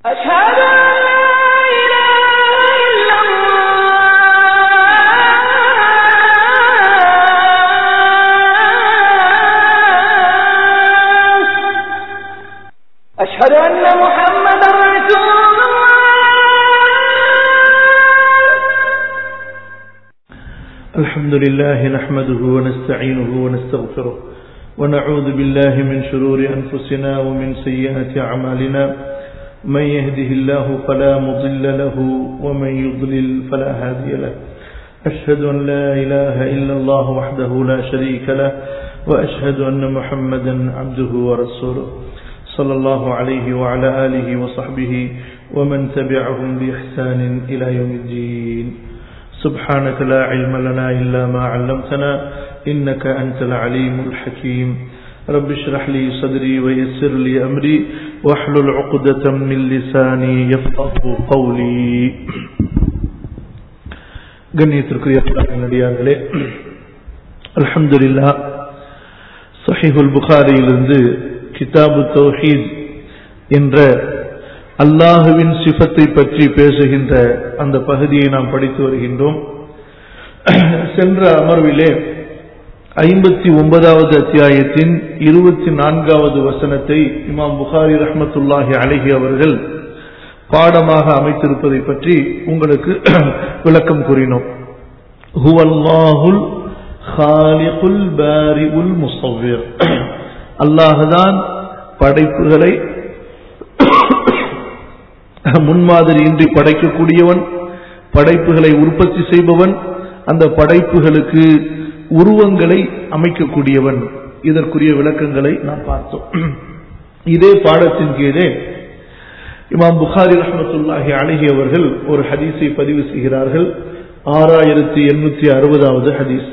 أشهد أن لا إله إلا الله أشهد أن محمدا رسول الله الحمد لله نحمده ونستعينه ونستغفره ونعوذ بالله من شرور أنفسنا ومن سيئات أعمالنا من يهده الله فلا مضل له ومن يضلل فلا هادي له أشهد أن لا إله إلا الله وحده لا شريك له وأشهد أن محمدا عبده ورسوله صلى الله عليه وعلى آله وصحبه ومن تبعهم بإحسان إلى يوم الدين سبحانك لا علم لنا إلا ما علمتنا إنك أنت العليم الحكيم رب اشرح لي صدري ويسر لي أمري واحلل عقدة من لساني يفقه قولي கண்ணியத்திற்குரிய நடிகார்களே அல்ஹம்துலில்லா சஹீஹுல் புகாரியிலிருந்து கிதாபு தௌஹீத் என்ற அல்லாஹுவின் சிஃபத்தை பற்றி பேசுகின்ற அந்த பகுதியை நாம் படித்து வருகின்றோம் சென்ற அமர்விலே ஐம்பத்தி ஒன்பதாவது அத்தியாயத்தின் இருபத்தி நான்காவது வசனத்தை இமாம் புகாரி ரஹ்மத்துல்லாஹி அழகி அவர்கள் பாடமாக அமைத்திருப்பதை பற்றி உங்களுக்கு விளக்கம் கூறினோம் ஹுவல்லாஹுல் ஹாலிகுல் பாரிஉல் முஸவ்விர் அல்லாஹ்தான் படைப்புகளை முன்மாதிரியின்றி படைக்கக்கூடியவன் படைப்புகளை உற்பத்தி செய்பவன் அந்த படைப்புகளுக்கு உருவங்களை அமைக்கக்கூடியவன் இதற்குரிய விளக்கங்களை நாம் பார்த்தோம் இதே பாடத்தின் கீழே இமாம் புகாரி ரஹமத்துல்லாஹி அழகி அவர்கள் ஒரு ஹதீஸை பதிவு செய்கிறார்கள் ஆறாயிரத்தி எண்ணூத்தி அறுபதாவது ஹதீஸ்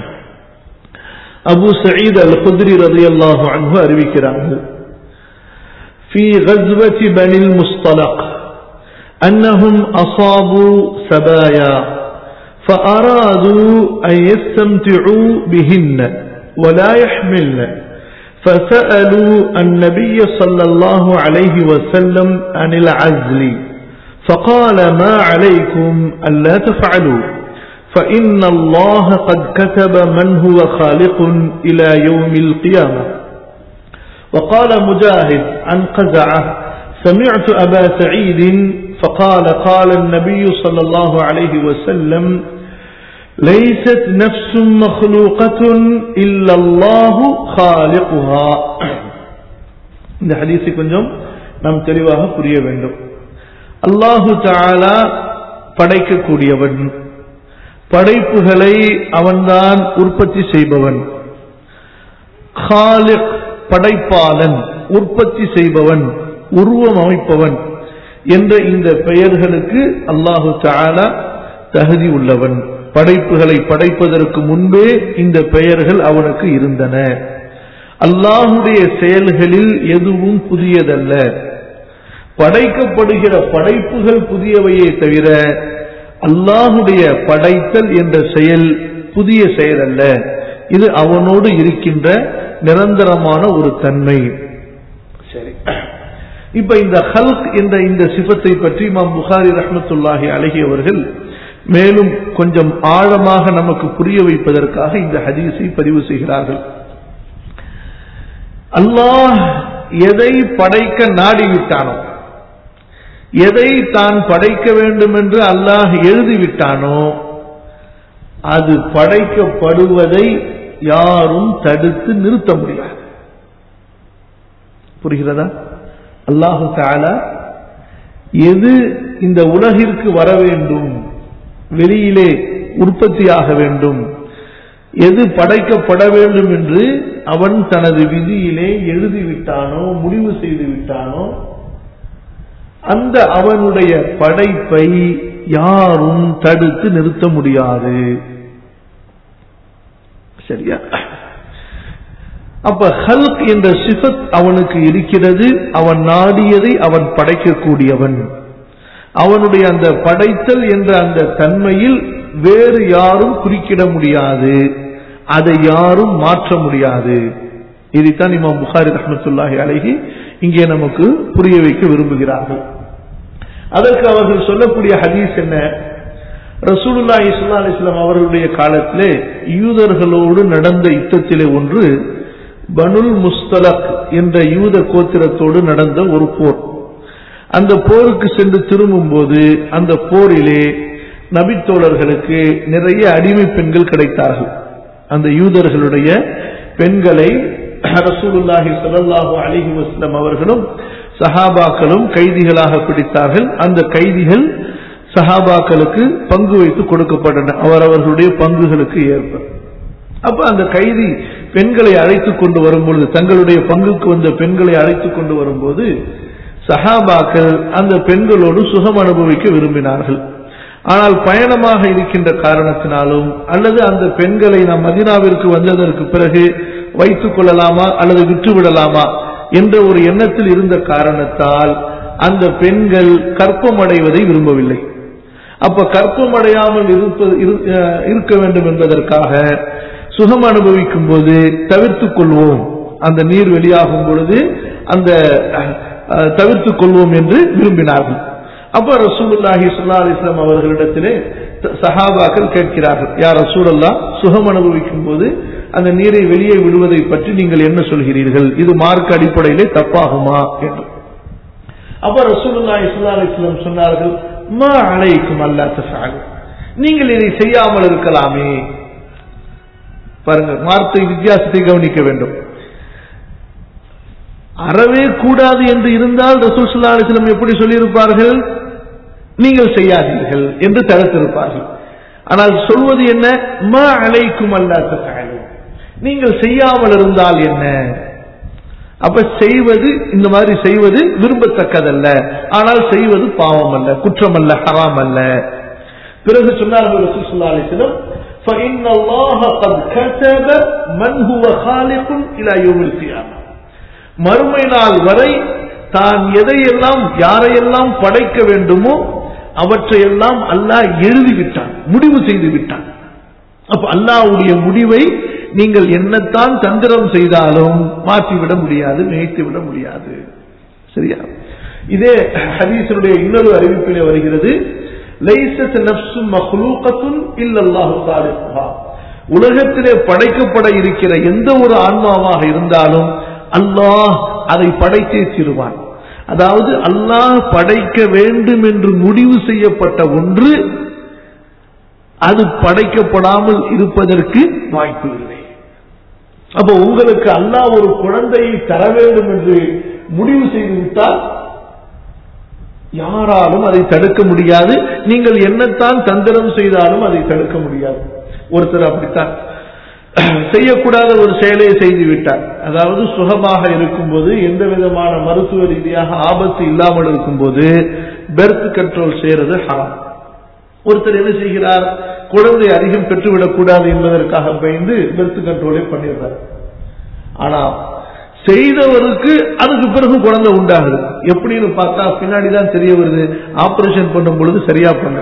அபு சயீத் அல் குத்ரி ரதி அல்லாஹு அன்பு அறிவிக்கிறார்கள் في غزوة بني المصطلق أنهم أصابوا سبايا فأرادوا أن يستمتعوا بهن ولا يحملن فسألوا النبي صلى الله عليه وسلم عن العزل فقال ما عليكم ألا تفعلوا فإن الله قد كتب من هو خالق إلى يوم القيامة وقال مجاهد عن قزعة سمعت أبا سعيد فقال قال النبي صلى الله عليه وسلم ليست نفس مخلوقة إلا الله خالقها இந்த ஹதீஸை கொஞ்சம் நாம் தெளிவாக புரிய வேண்டும் அல்லாஹு தாலா படைக்கக்கூடியவன் படைப்புகளை அவன்தான் உற்பத்தி செய்பவன் ஹாலிக் படைப்பாளன் உற்பத்தி செய்பவன் உருவம் அமைப்பவன் என்ற இந்த பெயர்களுக்கு அல்லாஹு தாலா தகுதி உள்ளவன் படைப்புகளை படைப்பதற்கு முன்பே இந்த பெயர்கள் அவனுக்கு இருந்தன அல்லாஹுடைய செயல்களில் எதுவும் புதியதல்ல படைக்கப்படுகிற படைப்புகள் புதியவையே தவிர அல்லாஹுடைய படைத்தல் என்ற செயல் புதிய செயல் அல்ல இது அவனோடு இருக்கின்ற நிரந்தரமான ஒரு தன்மை சரி இப்ப இந்த ஹல்க் என்ற இந்த சிபத்தை பற்றி இமாம் புகாரி ரஹமத்துல்லாஹி அழகி அவர்கள் மேலும் கொஞ்சம் ஆழமாக நமக்கு புரிய வைப்பதற்காக இந்த ஹதீஸை பதிவு செய்கிறார்கள் அல்லாஹ் எதை படைக்க நாடிவிட்டானோ எதை தான் படைக்க வேண்டும் என்று அல்லாஹ் எழுதிவிட்டானோ அது படைக்கப்படுவதை யாரும் தடுத்து நிறுத்த முடியாது புரிகிறதா அல்லாஹு தாலா எது இந்த உலகிற்கு வர வேண்டும் வெளியிலே உற்பத்தியாக வேண்டும் எது படைக்கப்பட வேண்டும் என்று அவன் தனது விதியிலே எழுதிவிட்டானோ முடிவு செய்து விட்டானோ அந்த அவனுடைய படைப்பை யாரும் தடுத்து நிறுத்த முடியாது சரியா அப்ப ஹல்க் என்ற சிஃபத் அவனுக்கு இருக்கிறது அவன் நாடியதை அவன் படைக்கக்கூடியவன் அவனுடைய அந்த படைத்தல் என்ற அந்த தன்மையில் வேறு யாரும் குறுக்கிட முடியாது அதை யாரும் மாற்ற முடியாது இதைத்தான் இமாம் புகாரி ரஹமத்துல்லாஹி அழகி இங்கே நமக்கு புரிய வைக்க விரும்புகிறார்கள் அதற்கு அவர்கள் சொல்லக்கூடிய ஹதீஸ் என்ன ரசூலுல்லாஹி ஸல்லல்லாஹு அலைஹி வஸல்லம் அவர்களுடைய காலத்திலே யூதர்களோடு நடந்த யுத்தத்திலே ஒன்று பனுல் முஸ்தலக் என்ற யூத கோத்திரத்தோடு நடந்த ஒரு போர் அந்த போருக்கு சென்று திரும்பும் போது அந்த போரிலே நபித்தோழர்களுக்கு நிறைய அடிமை பெண்கள் கிடைத்தார்கள் அந்த யூதர்களுடைய பெண்களை ரசூலுல்லாஹி ஸல்லல்லாஹு அலைஹி வஸல்லம் அவர்களும் சஹாபாக்களும் கைதிகளாக பிடித்தார்கள் அந்த கைதிகள் சஹாபாக்களுக்கு பங்கு வைத்து கொடுக்கப்பட்டன அவரவர்களுடைய பங்குகளுக்கு ஏற்ப அப்ப அந்த கைதி பெண்களை அழைத்து கொண்டு வரும்பொழுது தங்களுடைய பங்குக்கு வந்த பெண்களை அழைத்து கொண்டு வரும்போது சஹாபாக்கள் அந்த பெண்களோடு சுகம் அனுபவிக்க விரும்பினார்கள் ஆனால் பயணமாக இருக்கின்ற காரணத்தினாலும் அல்லது அந்த பெண்களை நாம் மதினாவிற்கு வந்ததற்கு பிறகு வைத்துக் கொள்ளலாமா அல்லது விட்டுவிடலாமா என்ற ஒரு எண்ணத்தில் இருந்த காரணத்தால் அந்த பெண்கள் கற்பமடைவதை விரும்பவில்லை அப்ப கற்பமடையாமல் இருப்பது இரு- அஹ் இருக்க வேண்டும் என்பதற்காக சுகம் அனுபவிக்கும் போது தவிர்த்துக் கொள்வோம் அந்த நீர் வெளியாகும் பொழுது அந்த அஹ், தவிர்த்துக் கொள்வோம் என்று விரும்பினார்கள் அப்ப ரசூலுல்லாஹி ஸல்லல்லாஹு அலைஹி வஸல்லம் அவர்களிடத்திலே த- சஹாபாக்கள் கேட்கிறார்கள் யார் ரசூலல்லா சுகம் அனுபவிக்கும் போது அந்த நீரை வெளியே விடுவதை பற்றி நீங்கள் என்ன சொல்கிறீர்கள் இது மார்க்க அடிப்படையிலே தப்பாகுமா என்று அப்ப ரசூலுல்லாஹி ஸல்லல்லாஹு அலைஹி வஸல்லம் சொன்னார்கள் மா அலைக்கும் அல்லா தஃஅலு நீங்கள் இதை செய்யாமல் இருக்கலாமே பாருங்க வார்த்தை வித்தியாசத்தை கவனிக்க வேண்டும் அறவே கூடாது என்று இருந்தால் ரசூல் ஸல்லல்லாஹு அலைஹி வஸல்லம் எப்படி சொல்லியிருப்பார்கள் நீங்கள் செய்யாதீர்கள் என்று தடுத்திருப்பார்கள் ஆனால் சொல்வது என்ன மா அலைக்கும் அல்லா தஃஅலு நீங்கள் செய்யாமல் இருந்தால் என்ன அப்ப செய்வது இந்த மாதிரி செய்வது விரும்பத்தக்கதல்ல ஆனால் செய்வது பாவம் அல்ல குற்றம் அல்ல ஹராம் அல்ல பிறகு சொன்னார்கள் ரசூல் ஸல்லல்லாஹு அலைஹி வஸல்லம் فإن الله قد كتب من هو خالق إلى يوم القيامة மறுமை நாள் வரை தான் எதையெல்லாம் யாரையெல்லாம் படைக்க வேண்டுமோ அவற்றையெல்லாம் அல்லாஹ் எழுதிவிட்டான் முடிவு செய்து விட்டான் அப்ப அல்லாஹ்வுடைய முடிவை நீங்கள் என்னத்தான் தந்திரம் செய்தாலும் மாற்றிவிட முடியாது நினைத்து விட முடியாது சரியா இதே ஹதீஸனுடைய இன்னொரு அறிவிப்பிலே வருகிறது லைசத் நப்சு மஹ்லூகத்துன் இல்லல்லாஹு சாலிஹா உலகத்திலே படைக்கப்பட இருக்கிற எந்த ஒரு ஆன்மாவாக இருந்தாலும் அல்லாஹ் அதை படைத்தே தீருவான் அதாவது அல்லாஹ் படைக்க வேண்டும் என்று முடிவு செய்யப்பட்ட ஒன்று அது படைக்கப்படாமல் இருப்பதற்கு வாய்ப்பு இல்லை அப்ப உங்களுக்கு அல்லாஹ் ஒரு குழந்தையை தர வேண்டும் என்று முடிவு செய்து விட்டால் யாராலும் அதை தடுக்க முடியாது நீங்கள் என்னத்தான் தந்திரம் செய்தாலும் அதை தடுக்க முடியாது ஒருத்தர் அப்படித்தான் செய்யக்கூடாத ஒரு செயலை செய்து விட்டார் அதாவது சுகமாக இருக்கும்போது எந்த விதமான மருத்துவ ரீதியாக ஆபத்து இல்லாமல் இருக்கும்போது பெர்த் கண்ட்ரோல் செய்யறது ஹராம் ஒருத்தர் என்ன செய்கிறார் குழந்தை அதிகம் பெற்றுவிடக் கூடாது என்பதற்காக பயந்து பெர்த் கண்ட்ரோலை பண்ணிடுறார் ஆனா செய்தவருக்கு அதுக்கு பிறகு குழந்தை உண்டாகுது எப்படின்னு பார்த்தா பின்னாடி தான் தெரிய வருது ஆபரேஷன் பண்ணும் பொழுது சரியா பண்ண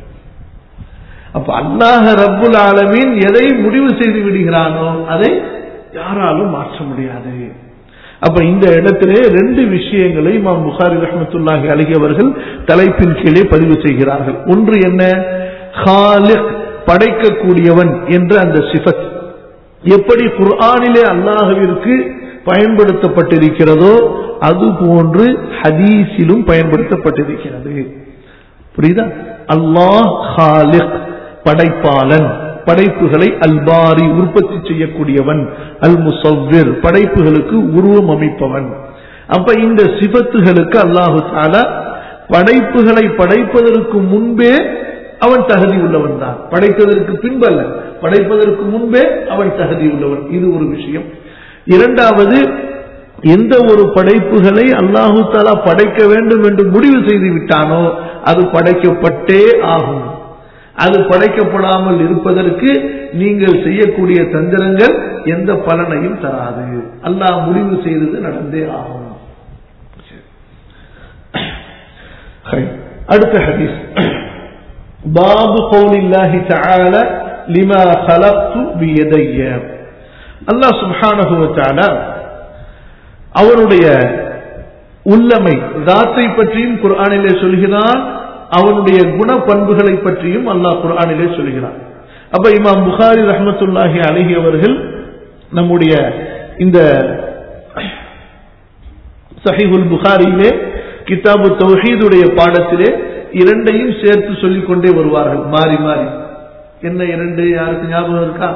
அப்ப அல்லாஹ் ரப்புல் ஆலமீன் எதை முடிவு செய்து விடுகிறானோ அதை யாராலும் மாற்ற முடியாது அப்ப இந்த இடத்திலே ரெண்டு விஷயங்களை இமாம் புகாரி ரஹமத்துல்லாஹி அலி அவர்கள் தலைப்பின் கீழே பதிவு செய்கிறார்கள் ஒன்று என்ன ஹாலிக் படைக்கக்கூடியவன் என்ற அந்த சிஃபத் எப்படி குர்ஆனிலே அல்லாஹ்விற்கு பயன்படுத்தப்பட்டிருக்கிறதோ அது போன்று ஹதீஸிலும் பயன்படுத்தப்பட்டிருக்கிறது புரியுதா அல்லாஹ் ஹாலிக் படைப்பாளன் படைப்புகளை அல்பாரி உற்பத்தி செய்யக்கூடியவன் அல் முசவ்விர் படைப்புகளுக்கு உருவம் அமைப்பவன் அப்ப இந்த சிபத்துகளுக்கு அல்லாஹு தாலா படைப்புகளை படைப்பதற்கு முன்பே அவன் தகுதி உள்ளவன் தான் படைப்பதற்கு பின்பல்ல படைப்பதற்கு முன்பே அவன் தகுதி உள்ளவன் இது ஒரு விஷயம் இரண்டாவது எந்த ஒரு படைப்புகளை அல்லாஹு தாலா படைக்க வேண்டும் என்று முடிவு செய்து விட்டானோ அது படைக்கப்பட்டே ஆகும் அது படைக்கப்படாமல் இருப்பதற்கு நீங்கள் செய்யக்கூடிய தந்திரங்கள் எந்த பலனையும் தராது அல்லாஹ் முடிவு செய்தது நடந்தே ஆகும் அடுத்த ஹதீஸ் பாபு கௌலில்லாஹி தஆலா லிமா خلقت بيدي அல்லாஹ் சுப்ஹானஹு வ தஆலா அவருடைய உள்ளமை தாத்தை பற்றியும் குர்ஆனிலே சொல்கிறான் அவனுடைய குண பண்புகளை பற்றியும் அல்லாஹ் குர்ஆனிலே சொல்கிறான் அப்ப இமாம் புகாரி ரஹமத்துல்லாஹி அலஹி அவர்கள் நம்முடைய இந்த சஹிஹுல் புகாரியிலே கிதாபு தௌஹீதுடைய பாடத்திலே இரண்டையும் சேர்த்து சொல்லிக் கொண்டே வருவார்கள் மாறி மாறி என்ன இரண்டு யாருக்கு ஞாபகம் இருக்கா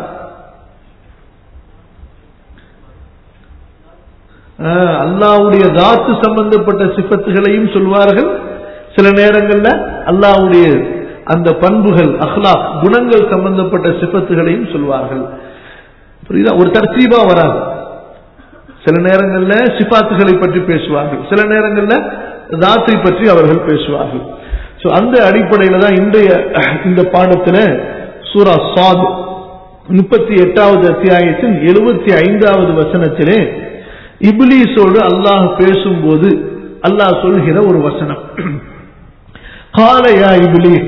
ஆஹ், அல்லாஹ்வுடைய தாத்து சம்பந்தப்பட்ட சிபத்துகளையும் சொல்வார்கள் சில நேரங்கள்ல அல்லாஹ்வுடைய அந்த பண்புகள் அஹ்லாக் குணங்கள் சம்பந்தப்பட்ட சிபத்துகளையும் சொல்வார்கள் புரியுதா ஒரு தர்த்தீபா வராது சில நேரங்கள்ல சிபாத்துகளை பற்றி பேசுவார்கள் சில நேரங்கள்ல தாத்தை பற்றி அவர்கள் பேசுவார்கள் சோ அந்த அடிப்படையில தான் இன்றைய இந்த பாடத்துல சூரா சாத் முப்பத்தி எட்டாவது அத்தியாயத்தின் எழுபத்தி ஐந்தாவது வசனத்திலே இப்லீஸோடு அல்லாஹ் பேசும்போது அல்லாஹ் சொல்கிற ஒரு வசனம் قال يا إبليس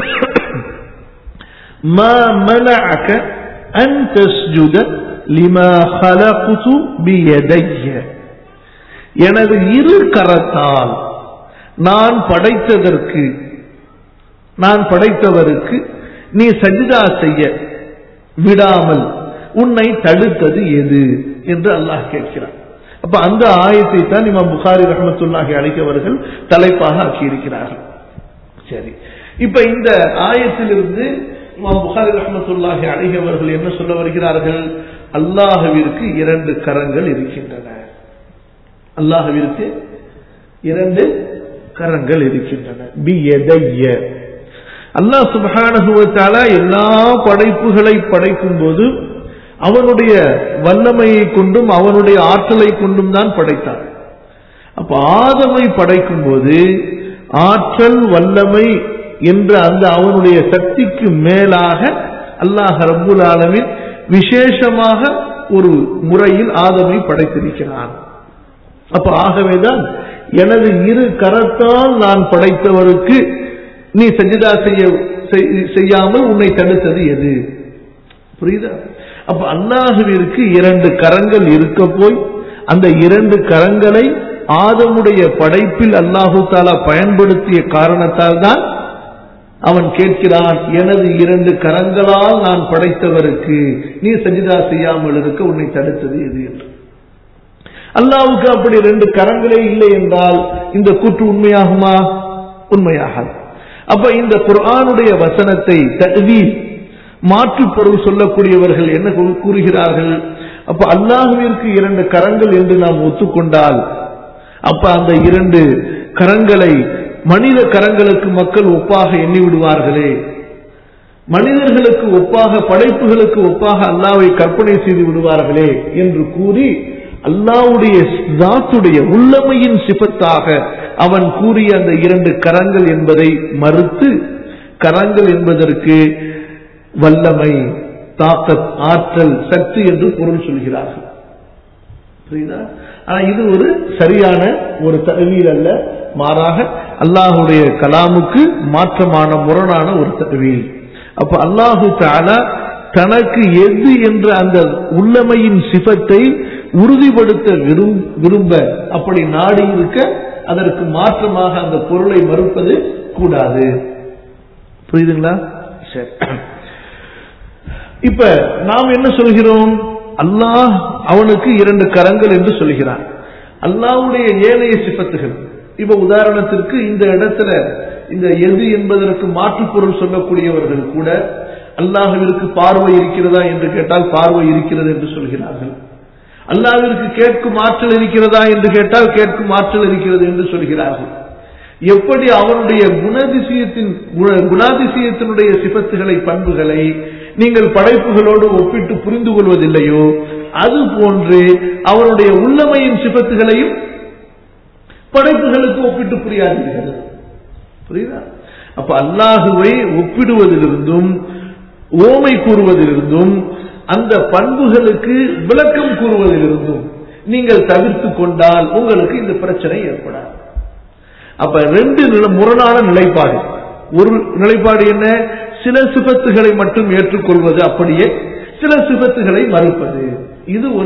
ما منعك أن تسجد لما خلقت بيدي எனது இரு கரத்தால் நான் படைத்ததற்கு நான் படைத்தவருக்கு நீ சஜிதா செய்ய விடாமல் உன்னை தடுத்தது எது என்று அல்லாஹ் கேட்கிறான் அப்ப அந்த ஆயத்தை தான் இமாம் புகாரி ரஹமத்துல்லாஹி அழைக்கவர்கள் தலைப்பாக ஆக்கியிருக்கிறார்கள் சரி இப்ப இந்த ஆயத்திலிருந்து இமாம் புகாரி ரஹமத்துல்லாஹி அழைகவர்கள் என்ன சொல்ல வருகிறார்கள் அல்லாஹுவிற்கு இரண்டு கரங்கள் இருக்கின்றன அல்லாஹுவிற்கு இரண்டு கரங்கள் இருக்கின்றன பி எதைய அல்லாஹ் சுபஹானஹுவத்தால எல்லா படைப்புகளை படைக்கும் போது அவனுடைய வல்லமையை கொண்டும் அவனுடைய ஆற்றலை கொண்டும் தான் படைத்தான் அப்ப ஆதமை படைக்கும் போது ஆற்றல் வல்லமை என்ற அந்த அவனுடைய சக்திக்கு மேலாக அல்லாஹ் ரப்புல் ஆலமின் விசேஷமாக ஒரு முறையில் ஆதமை படைத்திருக்கிறான் அப்ப ஆகவேதான் எனது இரு கரத்தால் நான் படைத்தவருக்கு நீ சஜிதா செய்ய செய்- செய்யாமல் உன்னை தடுத்தது எது புரியுதா அப்ப அல்லாஹுவிற்கு இரண்டு கரங்கள் இருக்க போய் அந்த இரண்டு கரங்களை ஆதமுடைய படைப்பில் அல்லாஹு தாலா பயன்படுத்திய காரணத்தால் தான் அவன் கேட்கிறான் எனது இரண்டு கரங்களால் நான் படைத்தவருக்கு நீ சஜிதா செய்யாமல் இருக்க உன்னை தடுத்தது எது என்று அல்லாவுக்கு அப்படி ரெண்டு கரங்களே இல்லை என்றால் இந்த கூற்று உண்மையாகுமா உண்மையாகாது அப்ப இந்த குர்ஆனுடைய வசனத்தை தகுவீல் மாற்று பொருள் சொல்லக்கூடியவர்கள் என்ன கூ- கூறுகிறார்கள் அப்ப அல்லாஹுவிற்கு இரண்டு கரங்கள் என்று நாம் ஒத்துக்கொண்டால் அப்ப அந்த இரண்டு கரங்களை மனித கரங்களுக்கு மக்கள் ஒப்பாக எண்ணி விடுவார்களே மனிதர்களுக்கு ஒப்பாக படைப்புகளுக்கு ஒப்பாக அல்லாவை கற்பனை செய்து விடுவார்களே என்று கூறி அல்லாவுடைய தாத்துடைய உள்ளமையின் சிபத்தாக அவன் கூறிய அந்த இரண்டு கரங்கள் என்பதை மறுத்து கரங்கள் என்பதற்கு வல்லமை தாக்கத் ஆற்றல் சக்தி என்று பொருள் சொல்கிறார்கள் புரியுதா ஆனா இது ஒரு சரியான ஒரு தகவல் அல்ல மாறாக அல்லாஹுடைய கலாமுக்கு மாற்றமான முரணான ஒரு தகவல் அப்ப அல்லாஹு தாலா தனக்கு எது என்ற அந்த உள்ளமையின் சிபத்தை உறுதிப்படுத்த விரும்- விரும்ப அப்படி நாடி இருக்க அதற்கு மாற்றமாக அந்த பொருளை மறுப்பது கூடாது புரியுதுங்களா சரி இப்ப நாம் என்ன சொல்கிறோம் அல்லாஹ் அவனுக்கு இரண்டு கரங்கள் என்று சொல்கிறான் அல்லாஹ்வுடைய ஏனைய சிபத்துகள் இப்ப உதாரணத்திற்கு இந்த இடத்துல இந்த எது என்பதற்கு மாற்று பொருள் சொல்லக்கூடியவர்கள் கூட அல்லாஹ்விற்கு பார்வை இருக்கிறதா என்று கேட்டால் பார்வை இருக்கிறது என்று சொல்கிறார்கள் அல்லாஹ்விற்கு கேட்கும் ஆற்றல் இருக்கிறதா என்று கேட்டால் கேட்கும் ஆற்றல் இருக்கிறது என்று சொல்கிறார்கள் எப்படி அவனுடைய குணதிசயத்தின் குண- குணாதிசயத்தினுடைய சிபத்துகளை பண்புகளை நீங்கள் படைப்புகளோடு ஒப்பிட்டு புரிந்து கொள்வதில்லையோ அது போன்று அவனுடைய உள்ளமையின் சிபத்துகளையும் படைப்புகளுக்கு ஒப்பிட்டு புரியாதீர்கள் புரியுதா அப்ப அல்லாஹுவை ஒப்பிடுவதிலிருந்தும் ஓமை கூறுவதிலிருந்தும் அந்த பண்புகளுக்கு விளக்கம் கூறுவதிலிருந்தும் நீங்கள் தவிர்த்து கொண்டால் உங்களுக்கு இந்த பிரச்சனை ஏற்படாது அப்ப ரெண்டு நில- முரணான நிலைப்பாடு ஒரு நிலைப்பாடு என்ன சில சிபத்துகளை மட்டும் ஏற்றுக்கொள்வது அப்படியே சில சிபத்துகளை மறுப்பது இது ஒரு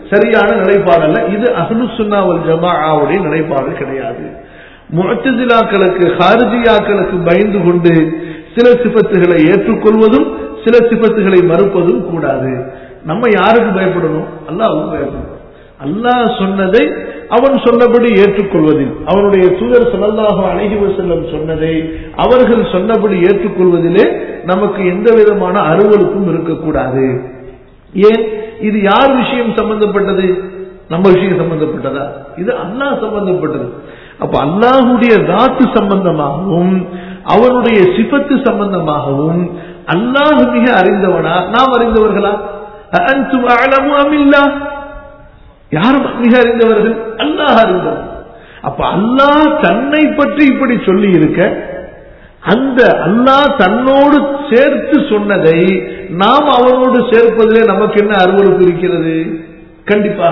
சரியான நிலைப்பாடு அல்ல இது அஹ்லு சுன்னா வல் ஜமாஆவுடைய நிலைப்பாடு கிடையாது முஅத்தசிலாக்களுக்கு ஹாரிஜியாக்களுக்கு பயந்து கொண்டு சில சிபத்துகளை ஏற்றுக்கொள்வதும் சில சிபத்துகளை மறுப்பதும் கூடாது நம்ம யாருக்கு பயப்படணும் அல்லாஹ்வுக்கு பயப்படணும் அல்லாஹ் சொன்னதை அவன் சொன்னபடி ஏற்றுக்கொள்வதில் அவனுடைய தூதர் ஸல்லல்லாஹு அலைஹி வஸல்லம் சொன்னதை அவர்கள் சொன்னபடி ஏற்றுக்கொள்வதிலே நமக்கு எந்த விதமான அருவருப்பும் இருக்கக்கூடாது ஏன் இது யார் விஷயம் சம்பந்தப்பட்டது நம்ம விஷயம் சம்பந்தப்பட்டதா இது அல்லாஹ் சம்பந்தப்பட்டது அப்ப அல்லாஹுடைய தாத்து சம்பந்தமாகவும் அவனுடைய சிபத்து சம்பந்தமாகவும் அல்லாஹ் மிக அறிந்தவனா நாம் அறிந்தவர்களா அன்தும் அலமு அமில்லா யார் மிக அறிந்தவர்கள் அல்லாஹ் அறிந்தவன் அப்ப அல்லாஹ் தன்னை பற்றி இப்படி சொல்லி இருக்க அந்த அல்லாஹ் தன்னோடு சேர்த்து சொன்னதை நாம் அவனோடு சேர்ப்பதிலே நமக்கு என்ன அருவருப்பு இருக்கிறது கண்டிப்பாக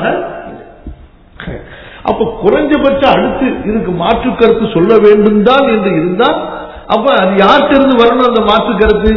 அப்ப குறைஞ்சபட்ச அடுத்து இதுக்கு மாற்று கருத்து சொல்ல வேண்டும் தான் என்று இருந்தால் அப்ப அது யார்கிட்ட இருந்து வரணும் அந்த மாற்று கருத்து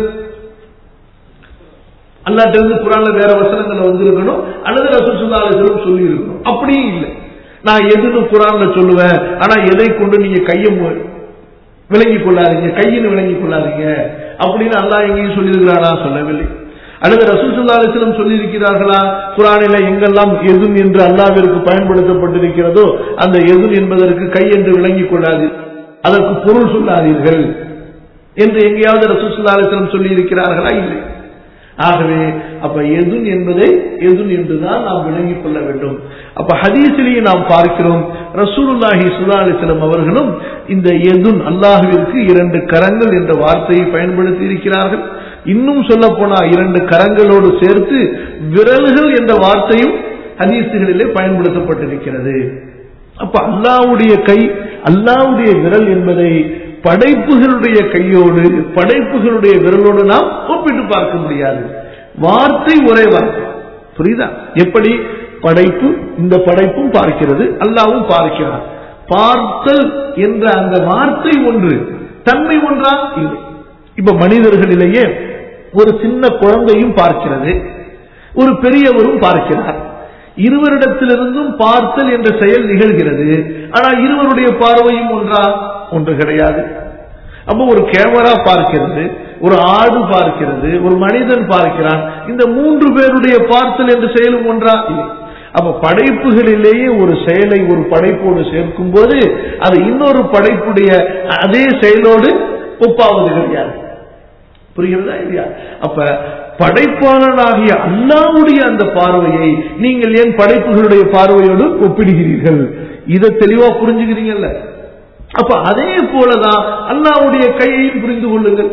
அல்லாட்ட இருந்து குரான்ல வேற வசனங்கள் வந்திருக்கணும் அல்லது ரசூசுல்லாலும் சொல்லி இருக்கணும் அப்படியும் இல்லை நான் எதுன்னு குரான்ல சொல்லுவேன் ஆனா எதை கொண்டு நீங்க கையை விளங்கிக் கொள்ளாதீங்க கையில் விளங்கிக் கொள்ளாதீங்க அப்படின்னு அல்லாஹ் எங்கேயும் சொல்லியிருக்கிறானா சொல்லவில்லை அல்லது ரசூசுல்லா அலிஸ்லம் சொல்லியிருக்கிறார்களா குரானில எங்கெல்லாம் எதுன் என்று அல்லாவிற்கு பயன்படுத்தப்பட்டிருக்கிறதோ அந்த எதுன் என்பதற்கு கை என்று விளங்கிக் கொள்ளாதீர்கள் அதற்கு பொருள் சொல்லாதீர்கள் என்று எங்கேயாவது ரசூசுல்லா அலிஸ்லம் சொல்லி இருக்கிறார்களா இல்லை ஆகவே அப்ப எதுன் என்பதை எதுன் என்றுதான் நாம் விளங்கிக் கொள்ள வேண்டும் அப்ப ஹதீசிலேயே நாம் பார்க்கிறோம் ரசூலுல்லாஹி சுல்லா அலிஸ்லம் அவர்களும் இந்த எதுன் அல்லாஹுவிற்கு இரண்டு கரங்கள் என்ற வார்த்தையை பயன்படுத்தி இருக்கிறார்கள் இன்னும் சொல்ல போனா இரண்டு கரங்களோடு சேர்த்து விரல்கள் என்ற வார்த்தையும் ஹதீசுகளிலே பயன்படுத்தப்பட்டிருக்கிறது அப்ப அல்லாவுடைய கை அல்லாவுடைய விரல் என்பதை படைப்புகளுடைய கையோடு படைப்புகளுடைய விரலோடு நாம் ஒப்பிட்டு பார்க்க முடியாது வார்த்தை ஒரே வார்த்தை புரியுதா எப்படி படைப்பு இந்த படைப்பும் பார்க்கிறது அல்லாவும் பார்க்கிறார் பார்த்தல் என்ற அந்த வார்த்தை ஒன்று தன்மை ஒன்றா இல்லை இப்ப மனிதர்களிலேயே ஒரு சின்ன குழந்தையும் பார்க்கிறது ஒரு பெரியவரும் பார்க்கிறார் இருவரிடத்திலிருந்தும் பார்த்தல் என்ற செயல் நிகழ்கிறது ஆனால் இருவருடைய பார்வையும் ஒன்றா ஒன்று கிடையாது அப்போ ஒரு கேமரா பார்க்கிறது ஒரு ஆடு பார்க்கிறது ஒரு மனிதன் பார்க்கிறான் இந்த மூன்று பேருடைய பார்த்தல் என்ற செயலும் ஒன்றா இல்லை அப்ப படைப்புகளிலேயே ஒரு செயலை ஒரு படைப்போடு சேர்க்கும் போது அது இன்னொரு படைப்புடைய அதே செயலோடு ஒப்பாவது கிடையாது புரிகிறதா இல்லையா அப்ப படைப்பாளனாகிய அல்லாவுடைய அந்த பார்வையை நீங்கள் ஏன் படைப்புகளுடைய பார்வையோடு ஒப்பிடுகிறீர்கள் இதை தெளிவா புரிஞ்சுக்கிறீங்கல்ல அப்ப அதே போலதான் அல்லாவுடைய கையையும் புரிந்து கொள்ளுங்கள்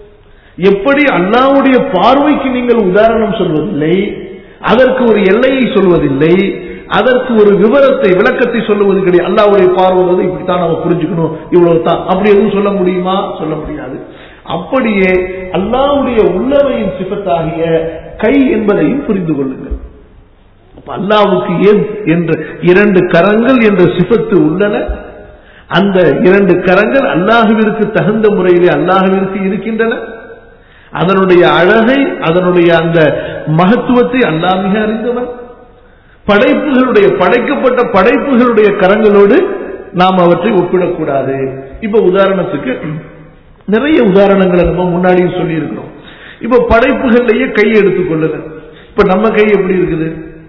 எப்படி அல்லாவுடைய பார்வைக்கு நீங்கள் உதாரணம் சொல்வதில்லை அதற்கு ஒரு எல்லையை சொல்வதில்லை அதற்கு ஒரு விவரத்தை விளக்கத்தை சொல்லுவது கிடையாது அல்லாவுடைய பார்வை வந்து இப்படித்தான் நம்ம புரிஞ்சுக்கணும் இவ்வளவு தான் அப்படி எதுவும் சொல்ல முடியுமா சொல்ல முடியாது அப்படியே அல்லாவுடைய உள்ளவையின் சிபத்தாகிய கை என்பதையும் புரிந்து கொள்ளுங்கள் அல்லாவுக்கு ஏன் என்ற இரண்டு கரங்கள் என்ற சிபத்து உள்ளன அந்த இரண்டு கரங்கள் அல்லாஹுவிற்கு தகுந்த முறையிலே அல்லாஹுவிற்கு இருக்கின்றன அதனுடைய அழகை அதனுடைய அந்த மகத்துவத்தை அல்லாஹ் மிக அறிந்தவன் படைப்புகளுடைய படைக்கப்பட்ட படைப்புகளுடைய கரங்களோடு நாம் அவற்றை ஒப்பிடக்கூடாது இப்ப உதாரணத்துக்கு நிறைய உதாரணங்களை நம்ம முன்னாடியும் சொல்லி இருக்கிறோம் இப்ப படைப்புகள்லயே கை எடுத்துக்கொள்ளுங்க இப்ப நம்ம கை எப்படி இருக்குது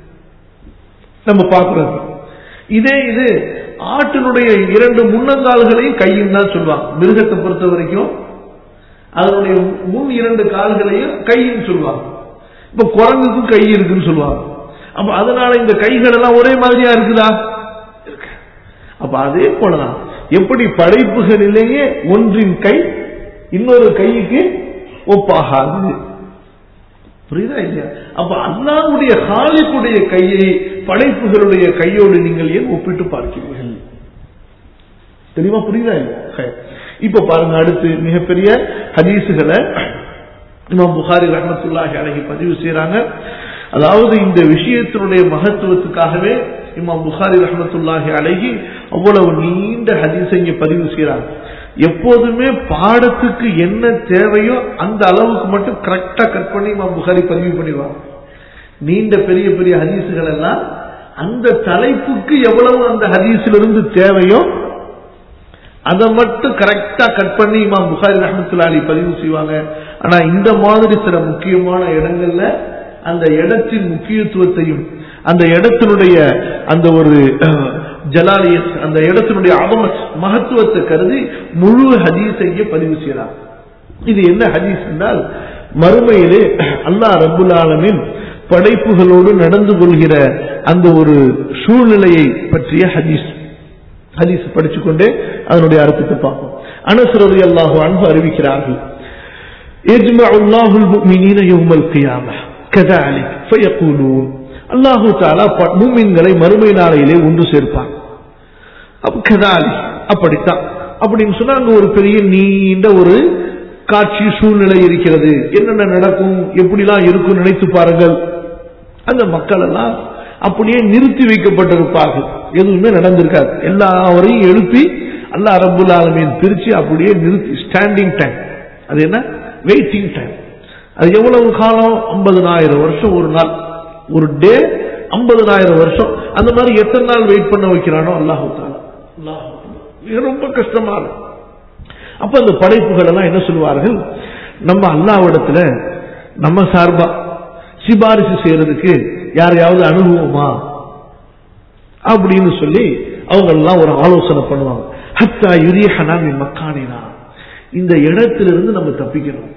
நம்ம பார்க்கிறோம் இதே இது ஆட்டினுடைய இரண்டு முன்னங்கால்களையும் கையும் தான் சொல்லுவாங்க மிருகத்தை பொறுத்த வரைக்கும் அதனுடைய முன் இரண்டு கால்களையும் கைன்னு சொல்லுவாங்க இப்ப குரங்குக்கும் கை இருக்குன்னு சொல்லுவாங்க அப்ப அதனால இந்த கைகள் எல்லாம் ஒரே மாதிரியா இருக்குதா அப்ப அதே போலதான் எப்படி படைப்புகளிலேயே ஒன்றின் கை இன்னொரு கைக்கு ஒப்பாகாது புரியுதா இல்லையா அப்ப அல்லாவுடைய ஹாலிக்குடைய கையை படைப்புகளுடைய கையோடு நீங்கள் ஏன் ஒப்பிட்டு பார்க்கிறீர்கள் தெளிவா புரியுதா இல்லையா இப்ப பாருங்க அடுத்து மிகப்பெரிய ஹதீசுகளை இமாம் புகாரி ரஹமத்துல்லாஹி அழகி பதிவு செய்யறாங்க அதாவது இந்த விஷயத்தினுடைய மகத்துவத்துக்காகவே இமாம் புகாரி ரஹமத்துல்லாஹி அழகி அவ்வளவு நீண்ட ஹதீஸை இங்க பதிவு செய்யறாங்க எப்போதுமே பாடத்துக்கு என்ன தேவையோ அந்த அளவுக்கு மட்டும் கரெக்டா கட் பண்ணி இமாம் புகாரி பதிவு பண்ணிடுவாங்க நீண்ட பெரிய பெரிய ஹதீசுகள் எல்லாம் அந்த தலைப்புக்கு எவ்வளவு அந்த ஹதீஸிலிருந்து தேவையோ அதை மட்டும் கரெக்டா கட் பண்ணி இமாம் புகாரி ரஹமத்துல்லா அலி பதிவு செய்வாங்க ஆனா இந்த மாதிரி சில முக்கியமான இடங்கள்ல அந்த இடத்தின் முக்கியத்துவத்தையும் அந்த இடத்தினுடைய அந்த ஒரு அஹ், ஜலாலியத் அந்த இடத்தினுடைய அவமத் மகத்துவத்தை கருதி முழு ஹதீஸையே பதிவு செய்யலாம் இது என்ன ஹதீஸ் என்றால் மறுமையிலே அல்லாஹ் ரப்புல் ஆலமீன் படைப்புகளோடு நடந்து கொள்கிற அந்த ஒரு சூழ்நிலையை பற்றிய ஹதீஸ் ஹதீஸ் படிச்சுக்கொண்டே அதனுடைய அர்த்தத்தை பார்ப்போம் அனஸ் ரலியல்லாஹு அன்ஹு அறிவிக்கிறார்கள் يجمع الله المؤمنين يوم القيامة كذلك فيقولون அல்லாஹு தாலா மூமின்களை மறுமை நாளையிலே ஒன்று சேர்ப்பான் அப்ப கதாலி அப்படித்தான் அப்படின்னு சொன்னா அங்க ஒரு பெரிய நீண்ட ஒரு காட்சி சூழ்நிலை இருக்கிறது என்னென்ன நடக்கும் எப்படிலாம் இருக்கும் நினைத்து பாருங்கள் அந்த மக்கள் எல்லாம் அப்படியே நிறுத்தி வைக்கப்பட்டிருப்பார்கள் எதுவுமே நடந்திருக்காது எல்லாவரையும் எழுப்பி அல்லாஹ் ரப்புல் ஆலமீன் பிரிச்சு அப்படியே நிறுத்தி ஸ்டாண்டிங் டைம் அது என்ன வெயிட்டிங் டைம் அது எவ்வளவு காலம் ஐம்பதனாயிரம் வருஷம் ஒரு நாள் ஒரு டே ஐம்பதனாயிரம் வருஷம் அந்த மாதிரி எத்தனை நாள் வெயிட் பண்ண வைக்கிறானோ அல்லாஹு தாலா அல்லாஹ் இது ரொம்ப கஷ்டமா இருக்கும் அப்ப அந்த படைப்புகள் எல்லாம் என்ன சொல்லுவார்கள் நம்ம அல்லாவிடத்துல நம்ம சார்பா சிபாரிசு செய்யறதுக்கு யாரையாவது அனுபவமா அப்படின்னு சொல்லி அவங்க எல்லாம் ஒரு ஆலோசனை பண்ணுவாங்க ஹத்தா யுரியஹனா மின் மக்கானினா இந்த இடத்திலிருந்து நம்ம தப்பிக்கணும்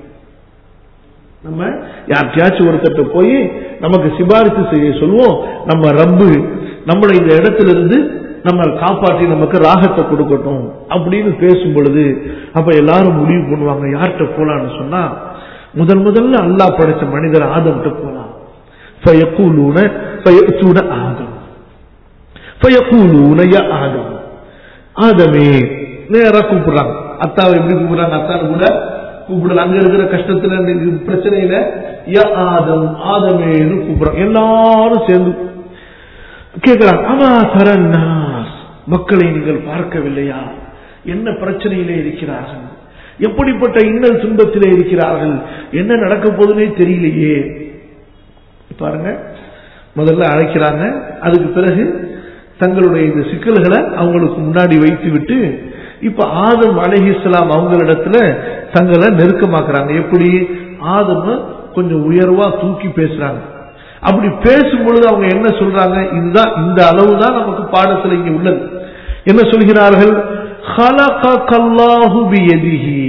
நம்ம யார்கிட்டயாச்சும் ஒருத்தட்ட போய் நமக்கு சிபாரிசு செய்ய சொல்லுவோம் நம்ம ரப்பு நம்மளை இந்த இடத்திலிருந்து நம்ம காப்பாற்றி நமக்கு ராகத்தை கொடுக்கட்டும் அப்படின்னு பேசும் பொழுது அப்ப எல்லாரும் முடிவு பண்ணுவாங்க யார்கிட்ட போலான்னு சொன்னா முதல் முதல்ல அல்லாஹ் படைச்ச மனிதர் ஆதம்கிட்ட போலாம் ஃபயக்கூலூன ஃபயத்தூன ஆதம் ஃபயக்கூலூன யா ஆதம் ஆதமே நேரா கூப்பிடுறாங்க அத்தாவை எப்படி கூப்பிடுறாங்க அத்தான்னு கூட கூப்பிடல அங்க இருக்கிற கஷ்டத்துல இந்த பிரச்சனையில யா ஆதம் ஆதமேன்னு கூப்பிடுறாங்க எல்லாரும் சேர்ந்து கேட்கிறாங்க ஆமா தரன்னாஸ் மக்களை நீங்கள் பார்க்கவில்லையா என்ன பிரச்சனையிலே இருக்கிறார்கள் எப்படிப்பட்ட இன்னல் துன்பத்திலே இருக்கிறார்கள் என்ன நடக்க போதுன்னே தெரியலையே பாருங்க முதல்ல அழைக்கிறாங்க அதுக்கு பிறகு தங்களுடைய இந்த சிக்கல்களை அவங்களுக்கு முன்னாடி வைத்து விட்டு இப்ப ஆதம் அலஹிஸ்லாம் அவங்களிடத்துல தங்களை நெருக்கமாக்குறாங்க எப்படி ஆதம கொஞ்சம் உயர்வா தூக்கி பேசுறாங்க அப்படி பேசும் பொழுது அவங்க என்ன சொல்றாங்க இதுதான் இந்த அளவு தான் நமக்கு பாடத்துல இங்க உள்ளது என்ன சொல்கிறார்கள் "ஹலககல்லாஹு பியதிஹி."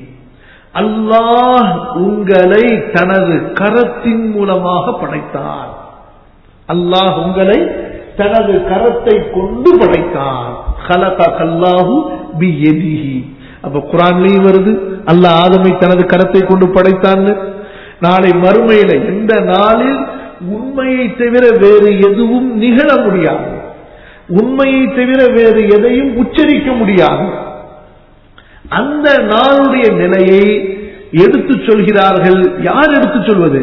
அல்லாஹ் உங்களை தனது கரத்தின் மூலமாக படைத்தான் அல்லாஹ் உங்களை தனது கரத்தை கொண்டு படைத்தான் "ஹலககல்லாஹு பியதிஹி." அப்ப குரான்லயும் வருது அல்லாஹ் ஆதமை தனது கரத்தை கொண்டு படைத்தான்னு நாளை மறுமையில எந்த நாளில் உண்மையை தவிர வேறு எதுவும் நிகழ முடியாது உண்மையை தவிர வேறு எதையும் உச்சரிக்க முடியாது அந்த நாளுடைய நிலையை எடுத்துச் சொல்கிறார்கள் யார் எடுத்துச் சொல்வது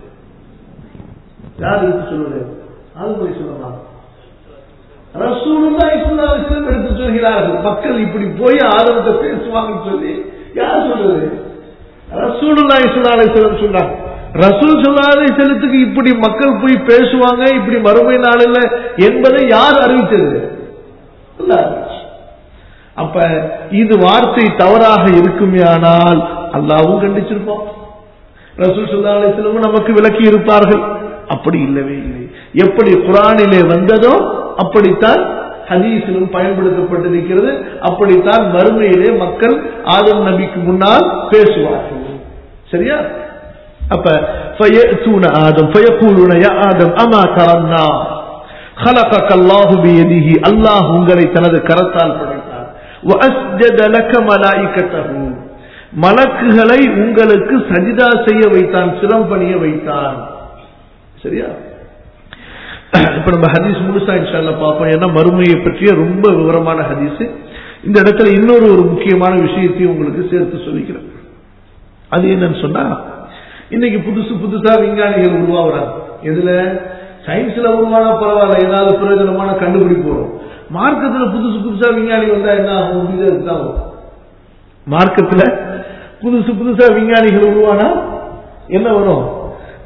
யார் எடுத்துச் சொல்வது ஆளுமை சொல்லலாம் ரசூலுல்லாஹி ஸல்லல்லாஹு அலைஹி வஸல்லம் எடுத்து சொல்கிறார்கள் மக்கள் இப்படி போய் ஆதரத்தை பேசுவாங்கன்னு சொல்லி யார் சொல்றது ரசூலுல்லாஹி ஸல்லல்லாஹு அலைஹி வஸல்லம் சொல்றாங்க ரசூல் ஸல்லல்லாஹு அலைஹி வஸல்லத்துக்கு இப்படி மக்கள் போய் பேசுவாங்க இப்படி மறுமை நாளில் என்பதை யார் அறிவித்தது அல்லாஹ் அறிவிச்சு. அப்ப இது வார்த்தை தவறாக இருக்குமேயானால் அல்லாவும் கண்டிச்சிருப்போம் ரசூல் ஸல்லல்லாஹு அலைஹி வஸல்லம் நமக்கு விளக்கி இருப்பார்கள் அப்படி இல்லவே இல்லை எப்படி குரானிலே வந்ததோ அப்படித்தான் ஹதீஸிலும் பயன்படுத்தப்பட்டிருக்கிறது அப்படித்தான் மறுமையிலே மக்கள் ஆதம் நபிக்கு முன்னால் பேசுவார்கள் சரியா அப்ப فيأتون آدم فيقولون يا آدم أما ترنا خلقك الله بيده الله உங்களை தனது கரத்தால் படைத்தார் وأسجد لك ملائكته மலக்குகளை உங்களுக்கு சஜிதா செய்ய வைத்தான் சிரம் பணிய வைத்தான் சரியா இப்ப நம்ம ஹதீஸ் முழுசா இன்ஷால்ல பார்ப்போம் ஏன்னா மறுமையை பற்றிய ரொம்ப விவரமான ஹதீஸ் இந்த இடத்துல இன்னொரு ஒரு முக்கியமான விஷயத்தையும் உங்களுக்கு சேர்த்து சொல்லிக்கிறேன் அது என்னன்னு சொன்னா இன்னைக்கு புதுசு புதுசா விஞ்ஞானிகள் உருவாகுறாங்க எதுல சயின்ஸ்ல உருவானா பரவாயில்ல ஏதாவது பிரயோஜனமான கண்டுபிடிப்பு வரும் மார்க்கத்துல புதுசு புதுசா விஞ்ஞானி வந்தா என்ன ஆகும் முடியாது தான் வரும் மார்க்கத்துல புதுசு புதுசா விஞ்ஞானிகள் உருவானா என்ன வரும்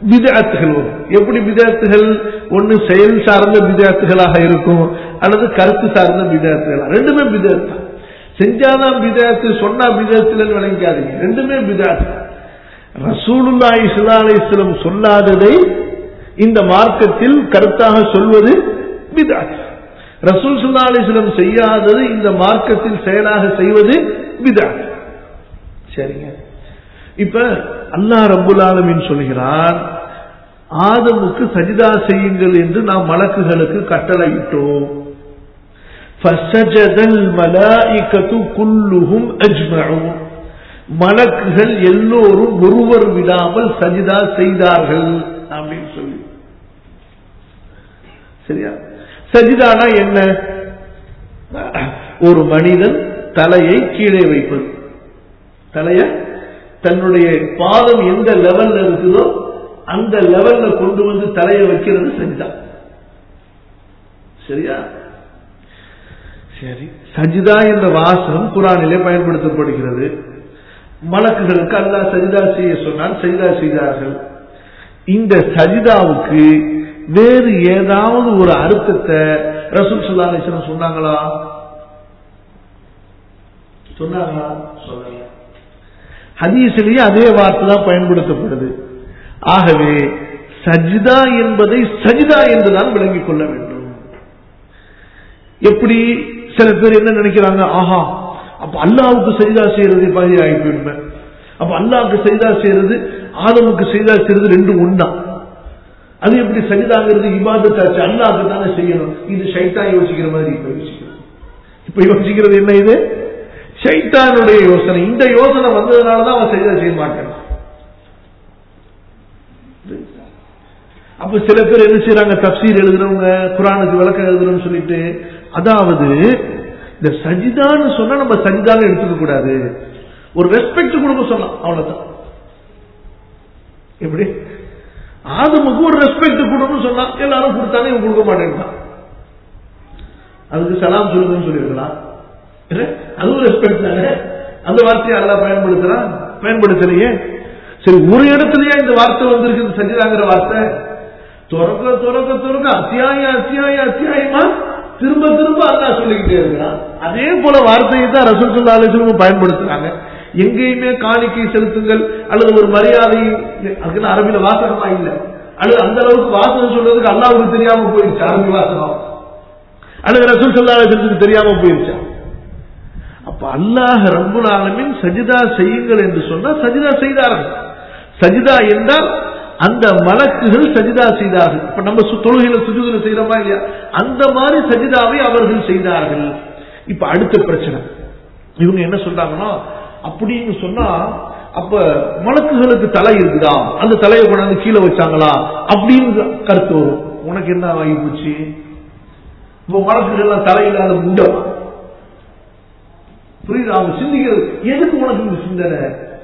பிதாத்துகள் வரும் எப்படி பிதாத்துகள் ஒன்னு செயல் சார்ந்த பிதாத்துகளாக இருக்கும் அல்லது கருத்து சார்ந்த பிதாத்துகள் ரெண்டுமே பிதாத்து செஞ்சாதான் பிதாத்து சொன்னா பிதாத்துல விளங்காதீங்க ரெண்டுமே பிதாத்து ரசூலுல்லாஹி ஸல்லல்லாஹு அலைஹி வஸல்லம் சொல்லாததை இந்த மார்க்கத்தில் கருத்தாக சொல்வது பிதாத் ரசூல் ஸல்லல்லாஹு அலைஹி வஸல்லம் செய்யாதது இந்த மார்க்கத்தில் செயலாக செய்வது பிதாத் சரிங்க இப்ப அல்லாஹ் ரப்புல் ஆலமீன் சொல்கிறான் ஆதமுக்கு சஜிதா செய்யுங்கள் என்று நாம் மலக்குகளுக்கு கட்டளையிட்டோம் فسجد الملائكة كلهم أجمعون மலக்குகள் எல்லோரும் ஒருவர் விடாமல் சஜிதா செய்தார்கள் அப்படின்னு சொல்லி சரியா சஜிதானா என்ன ஒரு மனிதன் தலையை கீழே வைப்பது தலைய தன்னுடைய பாதம் எந்த லெவல்ல இருக்குதோ அந்த லெவல்ல கொண்டு வந்து தலையை வைக்கிறது சஜிதா சரியா சரி சஜிதா என்ற வாசனம் குரானிலே பயன்படுத்தப்படுகிறது மலக்குகளுக்கு அல்லாஹ் சஜிதா செய்ய சொன்னால் சஜிதா செய்தார்கள் இந்த சஜிதாவுக்கு வேறு ஏதாவது ஒரு அர்த்தத்தை ரசூல் சுல்லா அலிஸ்லாம் சொன்னாங்களா சொன்னாங்களா சொல்லல ஹதீஸிலேயே அதே வார்த்தை தான் பயன்படுத்தப்படுது ஆகவே சஜிதா என்பதை சஜிதா என்றுதான் விளங்கிக் கொள்ள வேண்டும் எப்படி சில பேர் என்ன நினைக்கிறாங்க ஆஹா அப்ப அல்லாவுக்கு செய்தா செய்யறது பகுதி ஆகி போயிடுமே அப்ப அல்லாவுக்கு செய்தா செய்யறது ஆதமுக்கு செய்தா செய்யறது ரெண்டும் ஒண்ணா அது எப்படி சஜிதாங்கிறது இபாதத்தாச்சு அல்லாவுக்கு தானே செய்யணும் இது ஷைத்தா யோசிக்கிற மாதிரி இப்ப யோசிக்கிறது இப்ப யோசிக்கிறது என்ன இது ஷைத்தானுடைய யோசனை இந்த யோசனை வந்ததுனாலதான் அவன் செய்தா செய்ய மாட்டான் அப்ப சில பேர் என்ன செய்யறாங்க தப்சீர் எழுதுறவங்க குரானுக்கு விளக்கம் எழுதுறோம்னு சொல்லிட்டு அதாவது இந்த சஜிதான்னு சொன்னா நம்ம சஜிதான்னு எடுத்துக்க கூடாது ஒரு ரெஸ்பெக்ட் கொடுக்க சொல்லலாம் அவ்வளவுதான் எப்படி ஆதமுக்கு ஒரு ரெஸ்பெக்ட் கொடுக்கணும்னு சொன்னா எல்லாரும் கொடுத்தாங்க இவன் கொடுக்க மாட்டேன்ட்டான் அதுக்கு சலாம் சொல்லுங்கன்னு சொல்லியிருக்கலாம் அதுவும் ரெஸ்பெக்ட் தானே அந்த வார்த்தையை எல்லாம் பயன்படுத்துறான் பயன்படுத்தலையே சரி ஒரு இடத்துலயே இந்த வார்த்தை வந்திருக்கு சஜிதாங்கிற வார்த்தை துறக்க துறக்க துறக்க அத்தியாயம் அத்தியாயம் அத்தியாயமா திரும்ப திரும்ப அல்லா சொல்லிக்கிட்டே இருக்கிறான் அதே போல வார்த்தையை தான் ரசூல் சொல்லா அலிஸ்லமும் பயன்படுத்துறாங்க எங்கேயுமே காணிக்கை செலுத்துங்கள் அல்லது ஒரு மரியாதை அதுக்குன்னு அரபில வாசகமா இல்லை அல்லது அந்த அளவுக்கு வாசகம் சொல்றதுக்கு அல்லாவுக்கு தெரியாம போயிருச்சு அரபி வாசகம் அல்லது ரசூல் சொல்லா அலிஸ்லத்துக்கு தெரியாம போயிருச்சா அப்ப அல்லாஹ் ரப்புல் ஆலமின் சஜிதா செய்யுங்கள் என்று சொன்னா சஜிதா செய்தார்கள் சஜிதா என்றால் அந்த மலக்குகள் சஜிதா செய்தார்கள் இப்ப நம்ம தொழுகையில சுஜுதில செய்யறோமா இல்லையா அந்த மாதிரி சஜிதாவை அவர்கள் செய்தார்கள் இப்ப அடுத்த பிரச்சனை இவங்க என்ன சொல்றாங்கன்னா அப்படின்னு சொன்னா அப்ப மலக்குகளுக்கு தலை இருக்குதா அந்த தலையை கொண்டாந்து கீழே வச்சாங்களா அப்படின்னு கருத்து வரும் உனக்கு என்ன ஆகி போச்சு இப்ப மலக்குகள் எல்லாம் தலையில்லாத முண்டம் புரியுது அவங்க சிந்திக்கிறது எதுக்கு உனக்கு இந்த சிந்தனை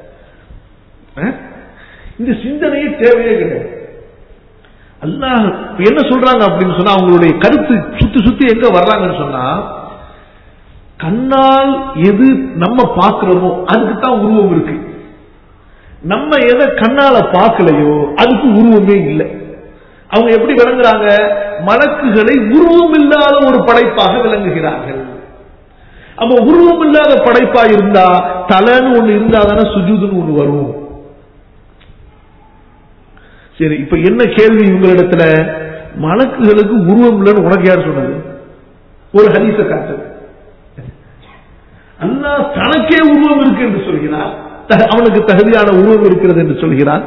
இந்த சிந்தனையே தேவையே கிடையாது அல்லாஹ் என்ன சொல்றாங்க அப்படின்னு சொன்னா அவங்களுடைய கருத்து சுத்தி சுத்தி எங்க வர்றாங்கன்னு சொன்னா கண்ணால் எது நம்ம பார்க்கிறோமோ அதுக்கு தான் உருவம் இருக்கு நம்ம எதை கண்ணால பார்க்கலையோ அதுக்கு உருவமே இல்லை அவங்க எப்படி விளங்குறாங்க மலக்குகளை உருவம் இல்லாத ஒரு படைப்பாக விளங்குகிறார்கள் அப்ப உருவம் இல்லாத படைப்பா இருந்தா தலைன்னு ஒண்ணு இருந்தா தானே சுஜூதுன்னு ஒண்ணு வரும் சரி இப்ப என்ன கேள்வி இவங்களிடத்துல மலக்குகளுக்கு உருவம் இல்லைன்னு உனக்கு யார் சொன்னது ஒரு ஹரிச காட்டு அல்லா தனக்கே உருவம் இருக்கு என்று சொல்கிறார் அவனுக்கு தகுதியான உருவம் இருக்கிறது என்று சொல்கிறார்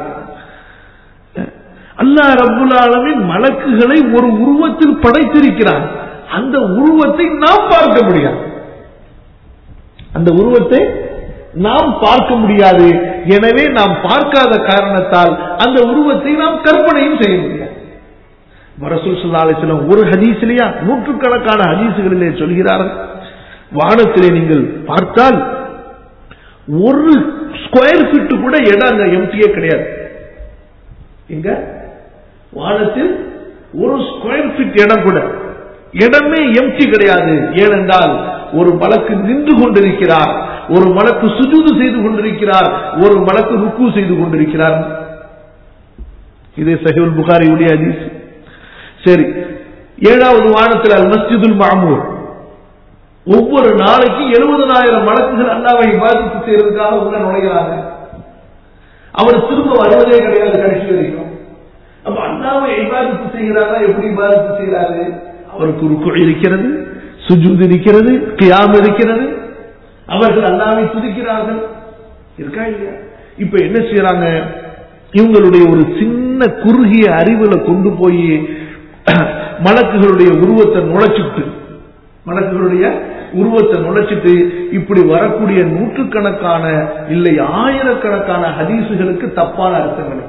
அல்லா ரபுல் ஆலமின் மலக்குகளை ஒரு உருவத்தில் படைத்திருக்கிறான் அந்த உருவத்தை நாம் பார்க்க முடியாது அந்த உருவத்தை நாம் பார்க்க முடியாது எனவே நாம் பார்க்காத காரணத்தால் அந்த உருவத்தை நாம் கற்பனையும் செய்ய முடியாது வரசூல் சொல்லாலேசலம் ஒரு ஹதீசிலேயா நூற்றுக்கணக்கான ஹதீசுகளிலே சொல்கிறார்கள் வானத்திலே நீங்கள் பார்த்தால் ஒரு ஸ்கொயர் ஃபீட் கூட இடம் அங்க எம்டியே கிடையாது எங்க வானத்தில் ஒரு ஸ்கொயர் ஃபீட் இடம் கூட இடமே எம்டி கிடையாது ஏனென்றால் ஒரு மலக்கு நின்று கொண்டிருக்கிறார் ஒரு மலக்கு சுஜூது செய்து கொண்டிருக்கிறார் ஒரு மலக்கு ருக்கு செய்து கொண்டிருக்கிறார் இது சஹிவுல் புகாரியுடைய ஹதீஸ் சரி ஏழாவது வானத்தில் அல் மஸ்ஜிதுல் மாமூர் ஒவ்வொரு நாளைக்கு எழுபதனாயிரம் மடக்குகள் அல்லாவை பாதித்து செய்யறதுக்காக உள்ள நுழைகிறாங்க அவர் திரும்ப வருவதே கிடையாது கடைசி வரைக்கும் அப்ப அல்லாவை இபாதத்து செய்கிறாரா எப்படி இபாதத்து செய்கிறாரு அவருக்கு ருக்கு இருக்கிறது சுஜூத் இருக்கிறது கியாம் இருக்கிறது அவர்கள் அல்லாவை துதிக்கிறார்கள் இருக்கா இல்லையா இப்ப என்ன செய்யறாங்க இவங்களுடைய ஒரு சின்ன குறுகிய அறிவுல கொண்டு போய் மலக்குகளுடைய உருவத்தை நுழைச்சிட்டு மலக்குகளுடைய உருவத்தை நுழைச்சிட்டு இப்படி வரக்கூடிய நூற்றுக்கணக்கான இல்லை ஆயிரக்கணக்கான ஹதீசுகளுக்கு தப்பான அர்த்தங்களை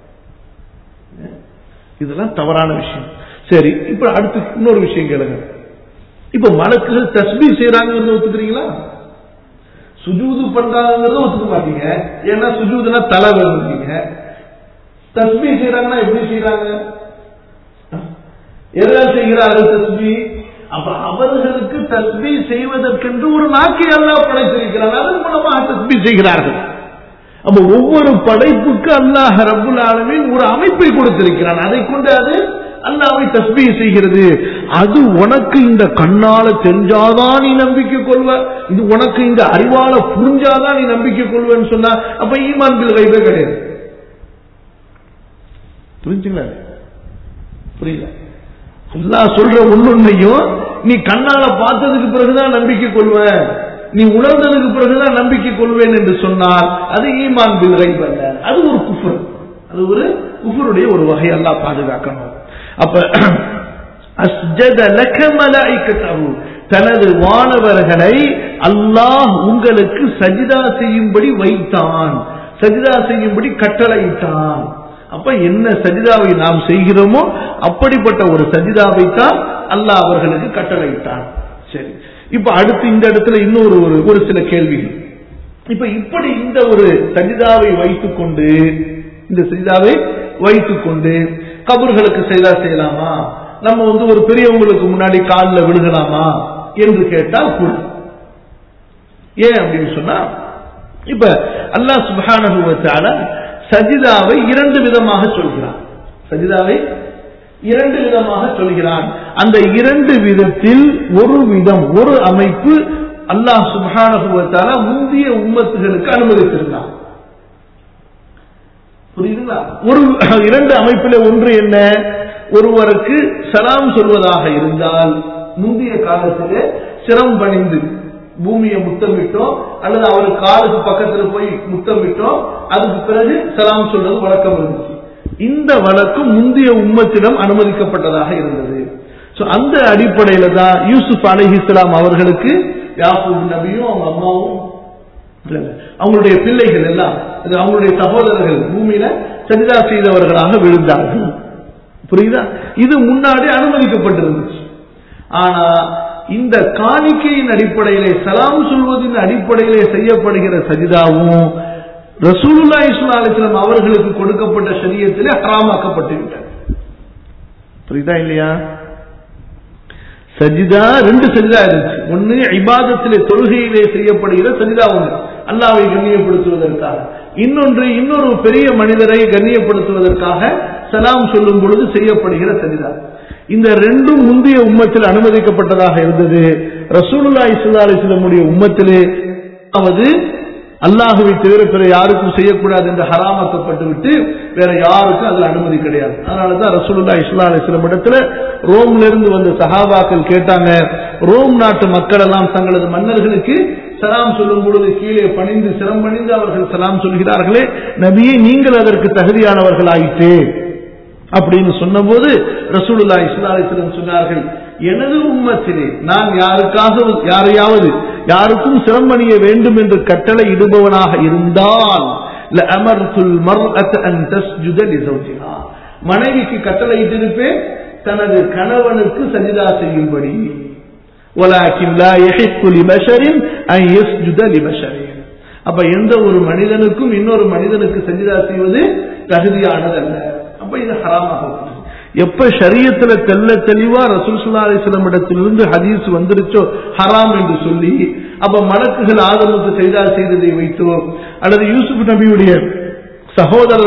இதெல்லாம் தவறான விஷயம் சரி இப்ப அடுத்து இன்னொரு விஷயம் கேளுங்க இப்ப மலக்குகள் தஸ்பி செய்யறாங்கிறத ஒத்துக்கிறீங்களா சுஜூது பண்றாங்கிறத ஒத்துக்க மாட்டீங்க ஏன்னா சுஜூதுனா தலை விழுந்தீங்க தஸ்பி செய்யறாங்கன்னா எப்படி செய்யறாங்க எதெல்லாம் செய்கிறார்கள் தஸ்பி அப்ப அவர்களுக்கு தஸ்பி செய்வதற்கென்று ஒரு நாக்கை அல்லாஹ் படைத்திருக்கிறார் அதன் மூலமாக தஸ்பி செய்கிறார்கள் அப்ப ஒவ்வொரு படைப்புக்கு அல்லாஹ் ரப்புல் ஆலமீன் ஒரு அமைப்பை கொடுத்திருக்கிறான் அதை கொண்டு அது அல்லாவை தஸ்பீ செய்கிறது அது உனக்கு இந்த கண்ணால தெரிஞ்சாதான் நீ நம்பிக்கை கொள்வ இது உனக்கு இந்த அறிவால புரிஞ்சாதான் நீ நம்பிக்கை கொள்வன்னு சொன்னா அப்ப ஈமான் பில் கைபே கிடையாது புரிஞ்சுங்களா புரியல அல்லாஹ் சொல்ற ஒன்னொன்னையும் நீ கண்ணால பார்த்ததுக்கு பிறகுதான் நம்பிக்கை கொள்வேன் நீ உணர்ந்ததுக்கு பிறகுதான் நம்பிக்கை கொள்வேன் என்று சொன்னால் அது ஈமான் பில் கைப் அல்ல அது ஒரு குஃபர் அது ஒரு குஃபருடைய ஒரு வகை அல்லாஹ் பாதுகாக்கணும் அப்ப அஸ்ஜத லக மலாயிக்கத்தஹு தனது வானவர்களை அல்லாஹ் உங்களுக்கு சஜிதா செய்யும்படி வைத்தான் சஜிதா செய்யும்படி கட்டளையிட்டான் அப்ப என்ன சஜிதாவை நாம் செய்கிறோமோ அப்படிப்பட்ட ஒரு சஜிதாவை தான் அல்லாஹ் அவர்களுக்கு கட்டளையிட்டான் சரி இப்ப அடுத்து இந்த இடத்துல இன்னொரு ஒரு ஒரு சில கேள்விகள் இப்ப இப்படி இந்த ஒரு சஜிதாவை வைத்துக்கொண்டு இந்த சஜிதாவை வைத்துக்கொண்டு கபர்களுக்கு செய்தா செய்யலாமா நம்ம வந்து ஒரு பெரியவங்களுக்கு முன்னாடி காலில் விழுகலாமா என்று கேட்டால் கூட ஏன் அப்படின்னு சொன்னா இப்ப அல்லாஹ் சுபஹானஹுவத்தால சஜிதாவை இரண்டு விதமாக சொல்கிறான் சஜிதாவை இரண்டு விதமாக சொல்கிறான் அந்த இரண்டு விதத்தில் ஒரு விதம் ஒரு அமைப்பு அல்லாஹ் சுபஹானஹுவத்தால முந்தைய உம்மத்துகளுக்கு அனுமதித்திருந்தான் புரியுதுங்களா ஒரு இரண்டு அமைப்பில் ஒன்று என்ன ஒருவருக்கு சலாம் சொல்வதாக இருந்தால் முந்தைய காலத்திலே சிரம் பணிந்து பூமியை முத்தமிட்டோம் அல்லது அவர் காலுக்கு பக்கத்துல போய் முத்தமிட்டோம் அதுக்கு பிறகு சலாம் சொல்றது வழக்கம் இருந்துச்சு இந்த வழக்கம் முந்தைய உம்மத்திடம் அனுமதிக்கப்பட்டதாக இருந்தது சோ அந்த அடிப்படையில தான் யூசுப் அலிஹிஸ்லாம் அவர்களுக்கு யாக்கூப் நபியும் அவங்க அம்மாவும் அவங்களுடைய பிள்ளைகள் எல்லாம் அவங்களுடைய சகோதரர்கள் பூமியில சஜிதா செய்தவர்களாக விழுந்தார்கள் புரியுதா இது முன்னாடி அனுமதிக்கப்பட்டிருந்துச்சு ஆனா இந்த காணிக்கையின் அடிப்படையிலே சலாம் சொல்வதின் அடிப்படையிலே செய்யப்படுகிற சஜிதாவும் ரசூலுல்லா இஸ்லா அலிஸ்லாம் அவர்களுக்கு கொடுக்கப்பட்ட சரியத்திலே ஹராமாக்கப்பட்டு விட்டது புரியுதா இல்லையா சஜிதா ரெண்டு சஜிதா இருந்துச்சு ஒன்னு இபாதத்திலே தொழுகையிலே செய்யப்படுகிற சஜிதா ஒன்று அல்லாவை கண்ணியப்படுத்துவதற்காக இன்னொன்று இன்னொரு பெரிய மனிதரை கண்ணியப்படுத்துவதற்காக சலாம் சொல்லும் பொழுது செய்யப்படுகிற சஜிதா இந்த ரெண்டும் முந்தைய உம்மத்தில் அனுமதிக்கப்பட்டதாக இருந்தது ரசூலுல்லா இஸ்லா அலிஸ்லமுடைய உம்மத்திலே அதாவது அல்லாஹுவை தவிர பிற யாருக்கும் செய்யக்கூடாது என்று ஹராமாக்கப்பட்டு விட்டு வேற யாருக்கும் அதுல அனுமதி கிடையாது அதனாலதான் ரசூலுல்லா இஸ்லா அலிஸ்லம் இடத்துல ரோம்ல இருந்து வந்த சஹாபாக்கள் கேட்டாங்க ரோம் நாட்டு மக்கள் எல்லாம் தங்களது மன்னர்களுக்கு சலாம் சொல்லும் பொழுது கீழே பணிந்து சிரம் பணிந்து அவர்கள் சலாம் சொல்கிறார்களே நபியே நீங்கள் அதற்கு தகுதியானவர்கள் ஆயிற்று அப்படின்னு சொன்னபோது ரசூலுல்லா இஸ்லா அலிஸ்லம் சொன்னார்கள் எனது உம்மத்திலே நான் யாருக்காக யாரையாவது யாருக்கும் சிரமணிய வேண்டும் என்று கட்டளை இடுபவனாக இருந்தால் மனைவிக்கு கட்டளை இட்டிருப்பேன் தனது கணவனுக்கு சஜிதா செய்யும்படி அப்ப எந்த ஒரு மனிதனுக்கும் இன்னொரு மனிதனுக்கு சஜிதா செய்வது தகுதியானதல்ல அப்ப இது ஹராமாக எப்ப சரியத்துல தெல்ல தெளிவா ரசூல் சுல்லா அலிஸ்லாம் இடத்திலிருந்து ஹதீஸ் வந்துருச்சோ ஹராம் என்று சொல்லி அப்ப மலக்குகள் ஆதரவுக்கு செய்தா செய்ததை வைத்தோ அல்லது யூசுப் நபியுடைய சகோதரர்கள்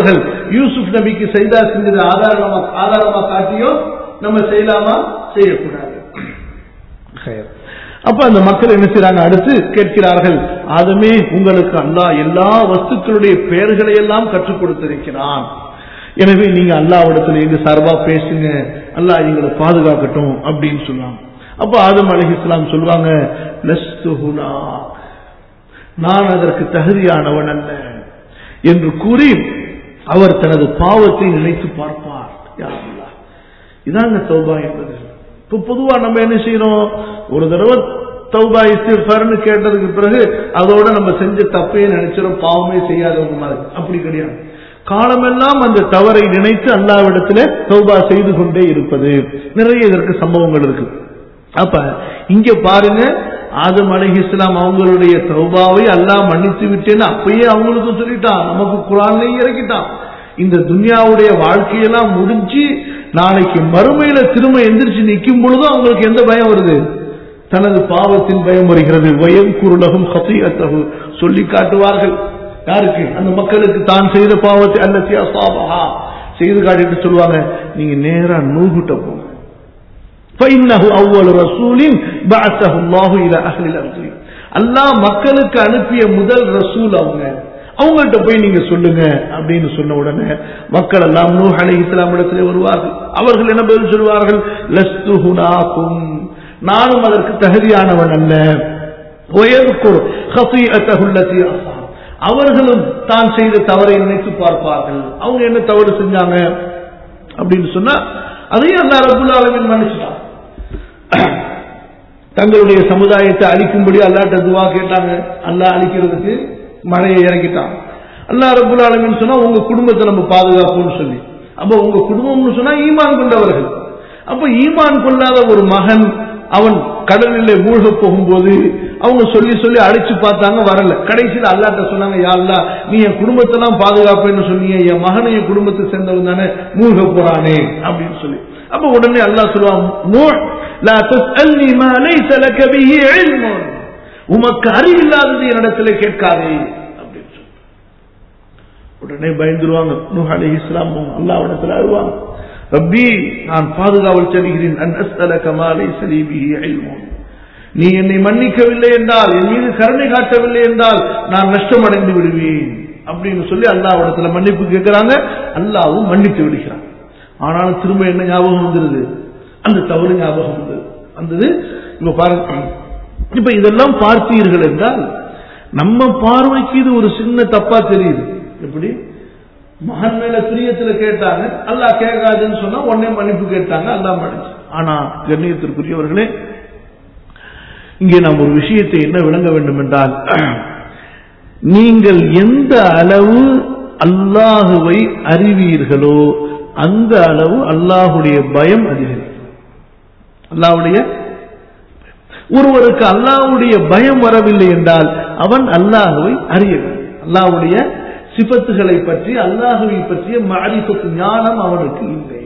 யூசுப் நபிக்கு செய்தா செஞ்சது ஆதாரமா ஆதாரமா காட்டியும் நம்ம செய்யலாமா செய்யக்கூடாது ஹைர். அப்ப அந்த மக்கள் என்ன செய்றாங்க அடுத்து கேட்கிறார்கள் ஆதமே உங்களுக்கு அல்லாஹ் எல்லா வஸ்துக்களுடைய பெயர்களை எல்லாம் கற்றுக் கொடுத்திருக்கிறான் எனவே நீங்க அல்லாவிடத்துல எங்க சார்பா பேசுங்க அல்லாஹ் எங்களை பாதுகாக்கட்டும் அப்படின்னு சொல்லுவாங்க அப்ப ஆதம் அலைஹிஸ்ஸலாம் சொல்லுவாங்க "லஸ்து ஹுனா." நான் அதற்கு தகுதியானவன் அல்ல என்று கூறி அவர் தனது பாவத்தை நினைத்து பார்ப்பார் யா அல்லாஹ். இதாங்க தௌபா என்பது இப்ப பொதுவா நம்ம என்ன செய்யறோம் ஒரு தடவை தௌபா இஸ்திஃபார்னு கேட்டதுக்கு பிறகு அதோட நம்ம செஞ்ச தப்பையே நினைச்சிடும் பாவமே செய்யாதவங்க மாதிரி அப்படி கிடையாது காலமெல்லாம் அந்த தவறை நினைத்து அல்லாவிடத்துல தௌபா செய்து கொண்டே இருப்பது நிறைய இதற்கு சம்பவங்கள் இருக்கு அப்ப இங்க பாருங்க ஆதம் அலைஹி இஸ்லாம் அவங்களுடைய தௌபாவை அல்லாஹ் மன்னித்து விட்டேன்னு அப்பயே அவங்களுக்கு சொல்லிட்டான் நமக்கு குரான்லயும் இறக்கிட்டான் இந்த துன்யாவுடைய வாழ்க்கையெல்லாம் முடிஞ்சு நாளைக்கு மறுமையில திரும்ப எந்திரிச்சு நிற்கும் பொழுதும் அவங்களுக்கு எந்த பயம் வருது தனது பாவத்தின் பயம் வருகிறது வயம் குருலகம் ஹசியத்தகு சொல்லி காட்டுவார்கள் யாருக்கு அந்த மக்களுக்கு தான் செய்த பாவத்தை அல்லத்தி அசாபஹா செய்து காட்டிட்டு சொல்லுவாங்க நீங்க நேரா நூகுட்ட போங்க فإنه أول رسول بعثه الله إلى أهل الأرض அல்லாஹ் மக்களுக்கு அனுப்பிய முதல் ரசூல் அவங்க அவங்கள்ட்ட போய் நீங்க சொல்லுங்க அப்படின்னு சொன்ன உடனே மக்கள் எல்லாம் நூஹ் அலை இஸ்லாம் இடத்திலே வருவார்கள் அவர்கள் என்ன பதில் சொல்வார்கள் லஸ்து ஹுனாக்கும் நானும் அதற்கு தகுதியானவன் அல்ல வயதுக்குர் ஹசீஅத்தஹுல்லதி அஸா அவர்களும் தான் செய்த தவறை நினைத்து பார்ப்பார்கள் அவங்க என்ன தவறு செஞ்சாங்க அப்படின்னு சொன்னா அதையும் அல்லா ரபுல் ஆலமின் மன்னிச்சுட்டான் தங்களுடைய சமுதாயத்தை அழிக்கும்படி அல்லாட்ட துவா கேட்டாங்க அல்லாஹ் அழிக்கிறதுக்கு மழையை இறக்கிட்டான் அல்லாஹ் ரபுல் ஆலமின் சொன்னா உங்க குடும்பத்தை நம்ம பாதுகாப்போம்னு சொல்லி அப்ப உங்க குடும்பம்னு சொன்னா ஈமான் கொண்டவர்கள் அப்ப ஈமான் கொள்ளாத ஒரு மகன் அவன் கடலில் மூழ்க போகும்போது அவங்க சொல்லி சொல்லி அடிச்சு பார்த்தாங்க வரல கடைசியில் அல்லாட்ட சொன்னாங்க யா அல்லா நீ என் குடும்பத்தெல்லாம் பாதுகாப்பேன்னு சொன்னீங்க என் மகனை என் குடும்பத்தை சேர்ந்தவன் தானே மூழ்க போறானே அப்படின்னு சொல்லி அப்ப உடனே அல்லாஹ் சொல்லுவான் "நூஹ், லா தஸ்அல்னி மா லைஸ லக பிஹி இல்முன்." உமக்கு அறிவில்லாதது என்னிடத்துல கேட்காதே அப்படின்னு சொல்லி உடனே பயந்துருவாங்க நூஹ் அலைஹி இஸ்லாம் அல்லாஹ்விடத்துல அழுவாங்க ரப்பி நான் பாதுகாவல் செல்கிறேன் அன் அஸ்அலக மா லைஸ லீ பிஹி இல்முன் நீ என்னை மன்னிக்கவில்லை என்றால் என் மீது கருணை காட்டவில்லை என்றால் நான் நஷ்டமடைந்து விடுவேன் அப்படின்னு சொல்லி அல்லாஹ்விடத்துல மன்னிப்பு கேட்கிறாங்க அல்லாவும் மன்னித்து விடுகிறான் ஆனாலும் திரும்ப என்ன ஞாபகம் வந்துருது அந்த தவறு ஞாபகம் வந்தது வந்தது இப்ப பாருங்க இப்ப இதெல்லாம் பார்த்தீர்கள் என்றால் நம்ம பார்வைக்கு இது ஒரு சின்ன தப்பா தெரியுது எப்படி மகன் மேல பிரியத்துல கேட்டாங்க அல்லாஹ் கேட்காதுன்னு சொன்னா உடனே மன்னிப்பு கேட்டாங்க அல்லாஹ் மன்னிச்சு ஆனா கண்ணியத்திற்குரியவர்களே இங்கே நாம் ஒரு விஷயத்தை என்ன விளங்க வேண்டும் என்றால் நீங்கள் எந்த அளவு அல்லாஹுவை அறிவீர்களோ அந்த அளவு அல்லாஹுடைய பயம் அதிகரிக்கும் அல்லாஹ்வுடைய ஒருவருக்கு அல்லாஹ்வுடைய பயம் வரவில்லை என்றால் அவன் அல்லாஹுவை அறியவில்லை அல்லாஹ்வுடைய சிபத்துகளை பற்றி அல்லாஹுவை பற்றிய மாரிபத்து ஞானம் அவனுக்கு இல்லை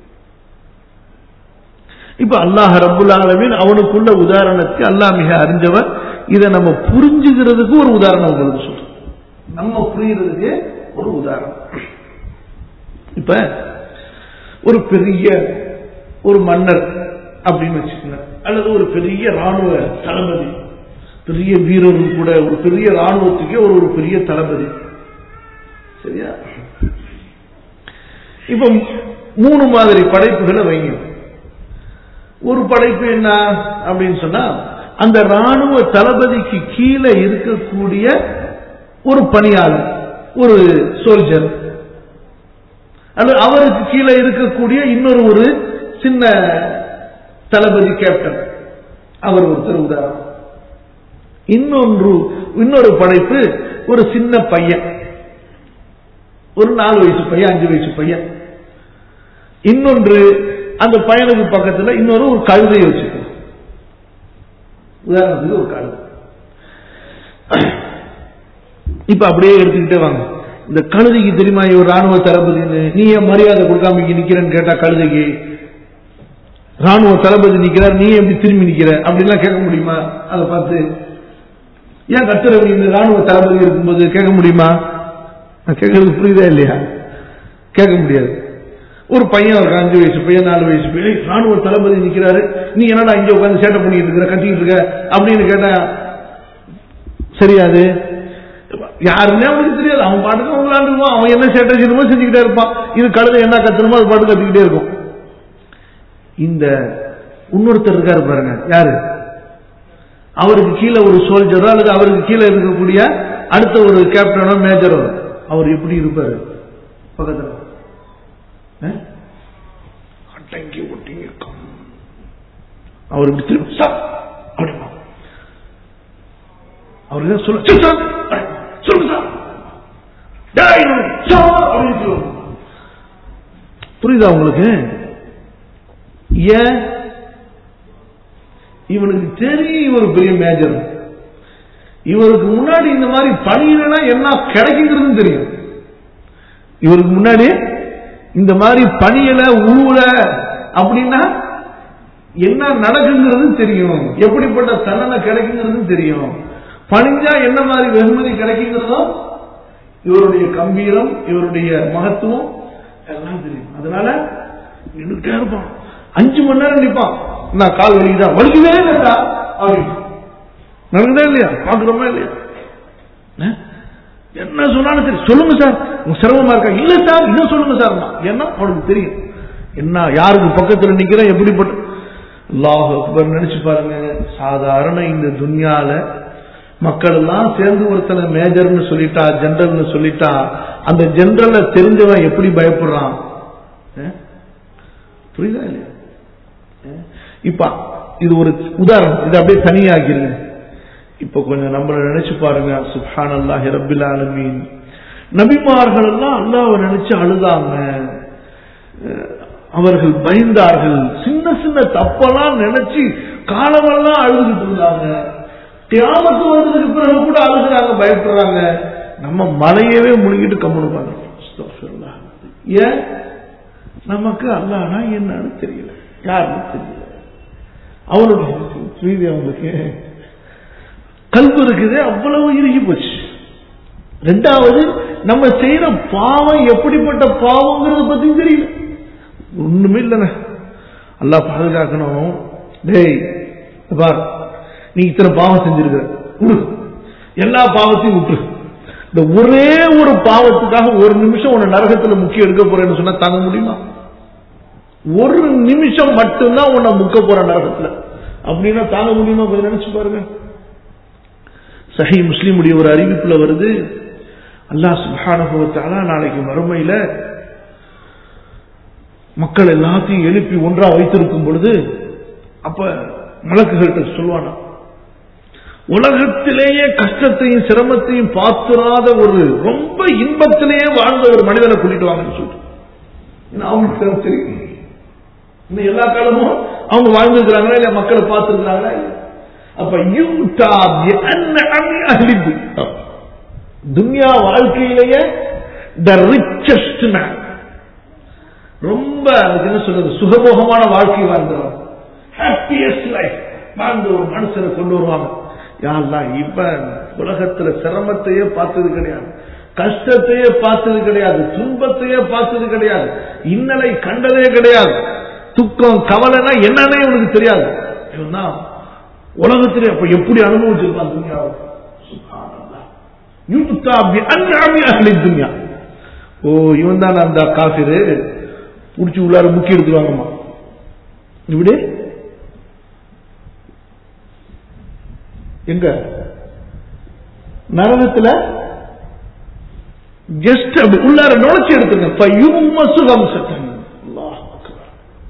இப்ப அல்லாஹ் ரப்புல் ஆலமீன் அவனுக்குள்ள உதாரணத்தை அல்லாஹ் மிக அறிஞ்சவர் இதை நம்ம புரிஞ்சுக்கிறதுக்கு ஒரு உதாரணம் உங்களுக்கு சொல்றேன் நம்ம புரியுறதுக்கு ஒரு உதாரணம் இப்ப ஒரு பெரிய ஒரு மன்னர் அப்படின்னு வச்சுக்கோங்க அல்லது ஒரு பெரிய ராணுவ தளபதி பெரிய வீரரும் கூட ஒரு பெரிய ராணுவத்துக்கே ஒரு ஒரு பெரிய தளபதி சரியா இப்ப மூணு மாதிரி படைப்புகளை வைங்க ஒரு படைப்பு என்ன அப்படின்னு சொன்னா அந்த ராணுவ தளபதிக்கு கீழே இருக்கக்கூடிய ஒரு பணியாளர் ஒரு சோல்ஜர் அல்லது அவருக்கு கீழே இருக்கக்கூடிய இன்னொரு ஒரு சின்ன தளபதி கேப்டன் அவர் ஒருத்தர் உதாரணம் இன்னொன்று இன்னொரு படைப்பு ஒரு சின்ன பையன் ஒரு நாலு வயசு பையன் அஞ்சு வயசு பையன் இன்னொன்று அந்த பையனுக்கு பக்கத்துல இன்னொரு ஒரு கழுதையை வச்சுக்கணும் உதாரணத்துக்கு ஒரு கழுதை இப்ப அப்படியே எடுத்துக்கிட்டே வாங்க இந்த கழுதைக்கு தெரியுமா இவர் ராணுவ தளபதின்னு நீ ஏன் மரியாதை கொடுக்காம இங்க நிக்கிறேன்னு கேட்டா கழுதைக்கு ராணுவ தளபதி நிக்கிறார் நீ எப்படி திரும்பி நிக்கிற அப்படிலாம் கேட்க முடியுமா அதை பார்த்து ஏன் கத்துற இந்த ராணுவ தளபதி இருக்கும்போது கேட்க முடியுமா நான் கேட்கறது புரியுதா இல்லையா கேட்க முடியாது ஒரு பையன் ஒரு அஞ்சு வயசு பையன் நாலு வயசு பையன் "ஏய், ராணுவ தளபதி நிக்கிறாரு நீ என்னடா இங்க உட்காந்து சேட்டை பண்ணிட்டு இருக்கிற கத்திக்கிட்டு இருக்க அப்படின்னு கேட்டா சரியாது யாருன்னே அவனுக்கு தெரியாது அவன் பாட்டுக்கு அவன் விளாண்டுருவான் அவன் என்ன சேட்டை செய்யணுமோ செஞ்சுக்கிட்டே இருப்பான் இது கழுதை என்ன கத்தணுமோ அது பாட்டு கத்திக்கிட்டே இருக்கும் இந்த இன்னொருத்தர் இருக்காரு பாருங்க யாரு அவருக்கு கீழே ஒரு சோல்ஜரோ அல்லது அவருக்கு கீழே இருக்கக்கூடிய அடுத்த ஒரு கேப்டனோ மேஜரோ அவர் எப்படி இருப்பாரு பக்கத்துல அஹ்? அடங்கி ஒட்டிங்க இருக்கும் அவர் இப்படி திரும்ப சார் அப்படிமா அவர் என்ன சொல்ல "சரி, சார் அஹ், சொல்லுங்க சார் டேய், சார் அப்படின்னு சொல்லுவாங்க. புரியுதா உங்களுக்கு ஏன் இவனுக்கு தெரியும் இவர் பெரிய மேஜர் இவருக்கு முன்னாடி இந்த மாதிரி பணியினா என்ன கிடைக்குங்கிறது தெரியும் இவருக்கு முன்னாடி இந்த மாதிரி பணியில உழுவுல அப்படின்னா என்ன நடக்குங்கிறது தெரியும் எப்படிப்பட்ட தண்டனை கிடைக்குங்கிறது தெரியும் பணிஞ்சா என்ன மாதிரி வெகுமதி கிடைக்குங்கிறதும் இவருடைய கம்பீரம் இவருடைய மகத்துவம் எல்லாம் தெரியும் அதனால நின்றுட்டே இருப்பான் அஞ்சு மணி நேரம் நிற்பான் நான் கால் வலிக்குதான் வலிக்கவே இல்லைடா அப்படின்னு நடக்குதா இல்லையா பாக்குறோமா இல்லையா அஹ்? என்ன சொன்னாலும் சரி சொல்லுங்க சார் உங்க சிரமமா இருக்கா இல்ல சார் இன்னும் சொல்லுங்க சார் ஏன்னா அவனுக்கு தெரியும் என்ன யாருக்கு பக்கத்துல நிக்கிறேன் எப்படிப்பட்ட அல்லாஹ் அக்பர் நினைச்சு பாருங்க சாதாரண இந்த துன்யால மக்கள் எல்லாம் சேர்ந்து ஒருத்தனை மேஜர்னு சொல்லிட்டா ஜெனரல்னு சொல்லிட்டா அந்த ஜெனரலை தெரிஞ்சவன் எப்படி பயப்படுறான் அஹ்? புரியுதா இல்லையா அஹ்? இப்ப இது ஒரு உதாரணம் இது அப்படியே தனியாகிருங்க இப்ப கொஞ்சம் நம்மள நினைச்சு பாருங்க சுப்ஹான் அல்லாஹி ரபில் ஆலமீன் நபிமார்கள் எல்லாம் அல்லாஹ்வை நினைச்சு அழுதாங்க அஹ் அவர்கள் பயந்தார்கள் சின்ன சின்ன தப்பெல்லாம் நினைச்சு காலமெல்லாம் அழுதுகிட்டு இருந்தாங்க தியாமத்து வந்ததுக்கு பிறகு கூட அழுகுறாங்க பயப்படுறாங்க நம்ம மலையவே முழுங்கிட்டு கம்முனுப்பாங்க அஸ்தக்ஃபிருல்லாஹ். ஏன் நமக்கு அல்லாஹ்னா என்னன்னு தெரியல யாருன்னு தெரியல அவனுடைய புரியுது அவங்களுக்கு கல்பு இருக்குது அவ்வளவு இறுகி போச்சு ரெண்டாவது நம்ம செய்யற பாவம் எப்படிப்பட்ட பாவங்கிறத பத்தி தெரியல ஒண்ணுமே இல்லைண்ணே அல்லாஹ் பாதுகாக்கணும் டேய் இத பார் நீ இத்தனை பாவம் செஞ்சிருக்க விடு எல்லா பாவத்தையும் விட்டுரு இந்த ஒரே ஒரு பாவத்துக்காக ஒரு நிமிஷம் உன்னை நரகத்துல முக்கியம் எடுக்க போறேன்னு சொன்னா தாங்க முடியுமா ஒரு நிமிஷம் மட்டும்தான் உன்னை முக்க போற நரகத்துல அப்படின்னா தாங்க முடியுமா கொஞ்சம் நினைச்சு பாருங்க சஹி முஸ்லீமுடைய ஒரு அறிவிப்புல வருது அல்லாஹ் சுப்ஹானஹு வ தஆலா நாளைக்கு மறுமையில மக்கள் எல்லாத்தையும் எழுப்பி ஒன்றா வைத்திருக்கும் பொழுது அப்ப மலக்குகள்கிட்ட சொல்லுவானா உலகத்திலேயே கஷ்டத்தையும் சிரமத்தையும் பார்த்துராத ஒரு ரொம்ப இன்பத்திலேயே வாழ்ந்த ஒரு மனிதனை கூட்டிட்டு வாங்கன்னு சொல்லிட்டு ஏன்னா அவங்களுக்கு அது தெரியும் இன்னும் எல்லா காலமும் அவங்க வாழ்ந்துருக்கிறாங்களா இல்ல மக்களை பார்த்துருக்கிறாங்களா இல்ல அப்ப யூட்டா பிஅன்அமி அஹ்லி துன்யா. துன்யா வாழ்க்கையிலேயே த ரிச்சஸ்ட் மேன் ரொம்ப அதுக்கு என்ன சொல்றது சுகபோகமான வாழ்க்கை வாழ்ந்தவர் ஹாப்பியஸ்ட் லைஃப் வாழ்ந்த ஒரு மனுஷனை கொண்டு வருவாங்க யாரெல்லாம் இவன் உலகத்துல சிரமத்தையே பார்த்தது கிடையாது கஷ்டத்தையே பார்த்தது கிடையாது துன்பத்தையே பார்த்தது கிடையாது இன்னலை கண்டதே கிடையாது துக்கம் கவலைனா என்னன்னே இவனுக்கு தெரியாது இவன் தான் உலகத்திலே அப்ப எப்படி அனுபவிச்சிருப்பான் துன்யாவை சுப்ஹானல்லாஹ். யுக்தா பிஅன்அமி அஹ்லி துன்யா ஓ இவன் தான் அந்த காஃபிரு புடிச்சு உள்ளார முக்கி எடுத்துருவாங்கம்மா இப்படி எங்க நரகத்துல ஜஸ்ட் அப்படி உள்ளார நுழைச்சு எடுத்துங்க ஃபயும்மசு ஹம்சத்தன். அல்லாஹ் அக்பர்.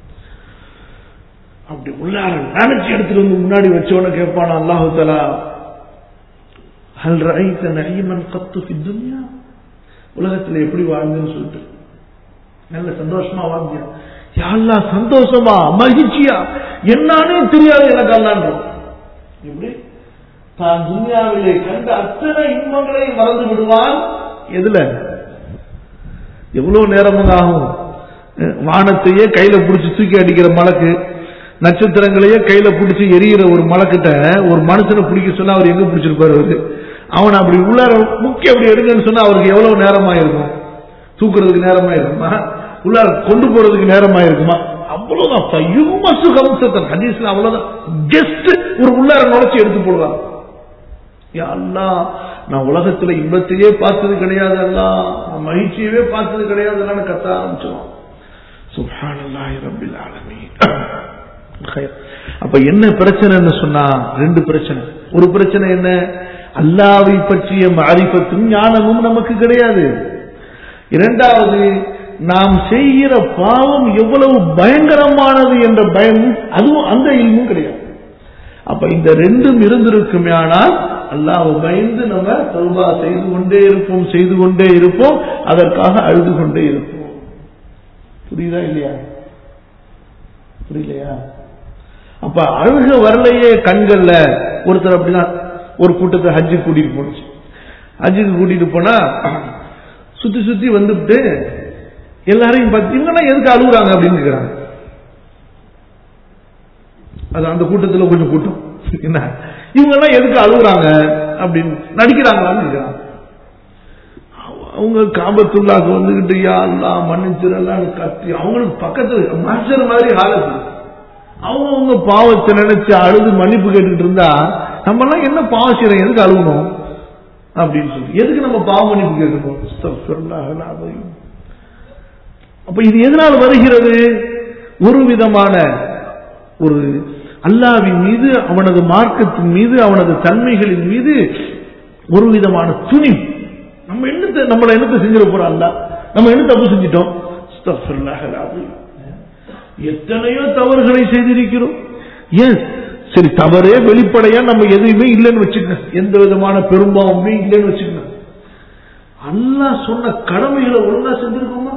அப்படி உள்ளார நினைச்சு எடுத்துட்டு வந்து முன்னாடி வச்சவன கேட்பான அல்லாஹு தலா ஹல் ரஐத நஈமன் கத்து ஃபி துன்யா உலகத்துல எப்படி வாழ்ந்துன்னு சொல்லிட்டு நல்ல சந்தோஷமா வாழ்ந்தியா யாழ்லா சந்தோஷமா மகிழ்ச்சியா என்னன்னே தெரியாது எனக்கு அல்லான்றோம் எப்படி தான் துன்யாவிலே கண்ட அத்தனை இன்பங்களையும் மறந்து விடுவான் எதுல எவ்வளவு நேரம் ஆகும் அஹ் வானத்தையே கையில பிடிச்சி தூக்கி அடிக்கிற மலக்கு நட்சத்திரங்களையே கையில பிடிச்சி எரியிற ஒரு மலக்கிட்ட ஒரு மனுஷனை பிடிக்க சொன்னா அவர் எங்க பிடிச்சிருப்பாரு அவரு அவன் அப்படி உள்ளார முக்கிய அப்படி எடுங்கன்னு சொன்னா அவருக்கு எவ்வளவு நேரமா இருக்கும் தூக்குறதுக்கு நேரமா இருக்குமா உள்ளார கொண்டு போறதுக்கு நேரமா இருக்குமா அவ்வளவுதான் யுமசு கம்சத்தன் ஹதீஸ்ல அவ்வளவுதான் ஜஸ்ட் ஒரு உள்ளார நுழைச்சி எடுத்து போடுவாங்க யா அல்லாஹ் நான் உலகத்துல இன்பத்தையே பார்த்தது கிடையாது அல்லா நான் மகிழ்ச்சியவே பார்த்தது கிடையாது அல்லான்னு கத்த ஆரம்பிச்சிடும் சுப்ஹானல்லாஹி ரப்பில் ஆலமீன் ஹைர். அப்ப என்ன பிரச்சனைன்னு சொன்னா ரெண்டு பிரச்சனை ஒரு பிரச்சனை என்ன அல்லாவை பற்றிய மாரிபத்தும் ஞானமும் நமக்கு கிடையாது இரண்டாவது நாம் செய்கிற பாவம் எவ்வளவு பயங்கரமானது என்ற பயமும் அதுவும் அந்த இல்மும் கிடையாது அப்ப இந்த ரெண்டும் இருந்திருக்குமே ஆனால் அல்லாஹ் பயந்து நம்ம தௌபா செய்து கொண்டே இருப்போம் செய்து கொண்டே இருப்போம் அதற்காக அழுது கொண்டே இருப்போம் புரியுதா இல்லையா புரியலையா அப்ப அழுக வரலையே கண்கள்ல ஒருத்தர் அப்படிதான் ஒரு கூட்டத்தை ஹஜ்ஜு கூட்டிட்டு போனுச்சு ஹஜ்ஜுக்கு கூட்டிட்டு போனா சுத்தி சுத்தி வந்துட்டு எல்லாரையும் பார்த்து இவங்கன்னா எதுக்கு அழுகுறாங்க அப்படின்னு கேக்குறாங்க அது அந்த கூட்டத்துல கொஞ்சம் கூட்டம் என்ன இவங்க எல்லாம் எதுக்கு அழுகுறாங்க அப்படின்னு நடிக்கிறாங்களான்னு கேக்குறாங்க அவங்க காபத்துள்ளாக்கு வந்துகிட்டு யா அல்லா மன்னிச்சிடலான்னு கத்தி அவங்களுக்கு பக்கத்துல மாஸ்டர் மாதிரி ஆலோசனை அவங்க அவங்க பாவத்தை நினைச்சு அழுது மன்னிப்பு கேட்டுட்டு இருந்தா நம்ம எல்லாம் என்ன பாவம் செய்யறோம் எதுக்கு அழுகணும் அப்படின்னு சொல்லி எதுக்கு நம்ம பாவ மன்னிப்பு கேட்கணும் அஸ்தக்ஃபிருல்லாஹ் அல்-அஸீம். அப்ப இது எதனால் வருகிறது ஒரு விதமான ஒரு அல்லாவின் மீது அவனது மார்க்கத்தின் மீது அவனது தன்மைகளின் மீது ஒரு விதமான துணி நம்ம என்னத்தை நம்மள என்னத்தை செஞ்சிட போறோம் அல்ல நம்ம என்ன தப்பு செஞ்சிட்டோம் அஸ்தக்ஃபிருல்லாஹ் அல்-அஸீம். எத்தனையோ தவறுகளை செய்திருக்கிறோம் ஏன் சரி தவறே வெளிப்படையா நம்ம எதுவுமே இல்லைன்னு வச்சுக்கணும் எந்த விதமான பெரும்பாவமே இல்லைன்னு வச்சுக்கணும் அல்லாஹ் சொன்ன கடமைகளை ஒழுங்கா செஞ்சிருக்கோமா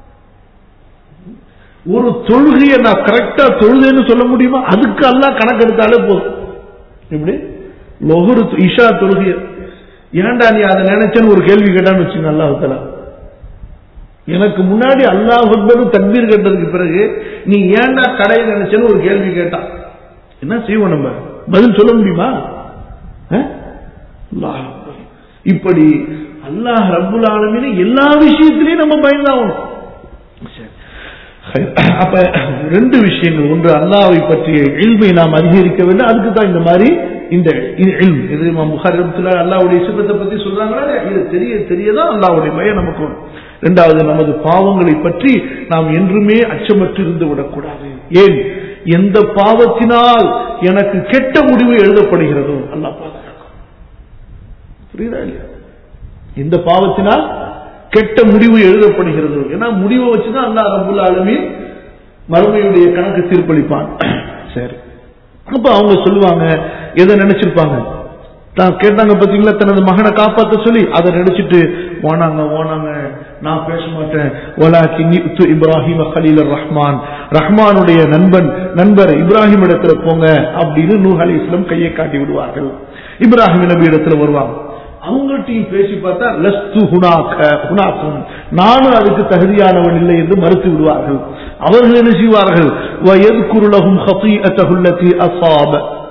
ஒரு தொழுகையை நான் கரெக்டா தொழுதேன்னு சொல்ல முடியுமா அதுக்கு அல்லாஹ் கணக்கு எடுத்தாலே போதும் எப்படி லொஹரு இஷா தொழுகைய ஏன்டா நீ அதை நினைச்சேன்னு ஒரு கேள்வி கேட்டான்னு வச்சுங்க அல்லாஹ் எனக்கு முன்னாடி அல்லாஹ் அக்பரும் தக்பீர் கேட்டதுக்கு பிறகு நீ ஏன்டா கடையை நினைச்சேன்னு ஒரு கேள்வி கேட்டான் என்ன செய்வோம் நம்ம பதில் சொல்ல முடியுமா அஹ்? அல்லாஹ் அக்பர். இப்படி அல்லாஹ் ரப்புல் ஆலமீன எல்லா விஷயத்திலையும் நம்ம பயந்தாகணும் சரி. அப்ப ரெண்டு விஷயங்கள் ஒன்று அல்லாவை பற்றிய இல்மை நாம் அதிகரிக்க வேண்டும் அதுக்கு தான் இந்த மாதிரி இந்த இல்ம் இது இமாம் புகாரி ரஹ்மத்துல்லாஹி அல்லாஹ்வுடைய சிபத்தை பத்தி சொல்றாங்களா இல்லையா? இது தெரிய தெரியதான் அல்லாஹ்வுடைய பயம் நமக்கு வரும். இரண்டாவது நமது பாவங்களை பற்றி நாம் என்றுமே அச்சமற்று இருந்து விடக்கூடாது ஏன் எந்த பாவத்தினால் எனக்கு கெட்ட முடிவு எழுதப்படுகிறதோ அல்லாஹ் பாதுகாக்கும் புரியுதா இல்லையா எந்த பாவத்தினால் கெட்ட முடிவு எழுதப்படுகிறது ஏன்னா முடிவை வச்சுதான் அல்லாஹ் ரபுல் ஆலமீன் மறுமையுடைய கணக்கு தீர்ப்பளிப்பான் சரி அப்ப அவங்க சொல்லுவாங்க எதை நினைச்சிருப்பாங்க தான் கேட்டாங்க பாத்தீங்களா தனது மகனை காப்பாத்த சொல்லி அதை நினைச்சிட்டு ஓனாங்க ஓனாங்க நான் பேச மாட்டேன் வலாக்கி நித்து இப்ராஹிம் கலீல் ரஹ்மான் ரஹ்மானுடைய நண்பன் நண்பர் இப்ராஹிம் இடத்துல போங்க அப்படின்னு நூஹ் அலி இஸ்லாம் கையை காட்டி விடுவார்கள் இப்ராஹிம் நபி இடத்துல வருவாங்க அவங்கள்ட்டையும் பேசி பார்த்தா லஸ்து ஹுனாக்க ஹுனாக்கும் நானும் அதுக்கு தகுதியானவன் இல்லை என்று மறுத்து விடுவார்கள் அவர்கள் என்ன செய்வார்கள் வயதுக்குருளகும் ஹசீஅத்தகுல்லதி அசாப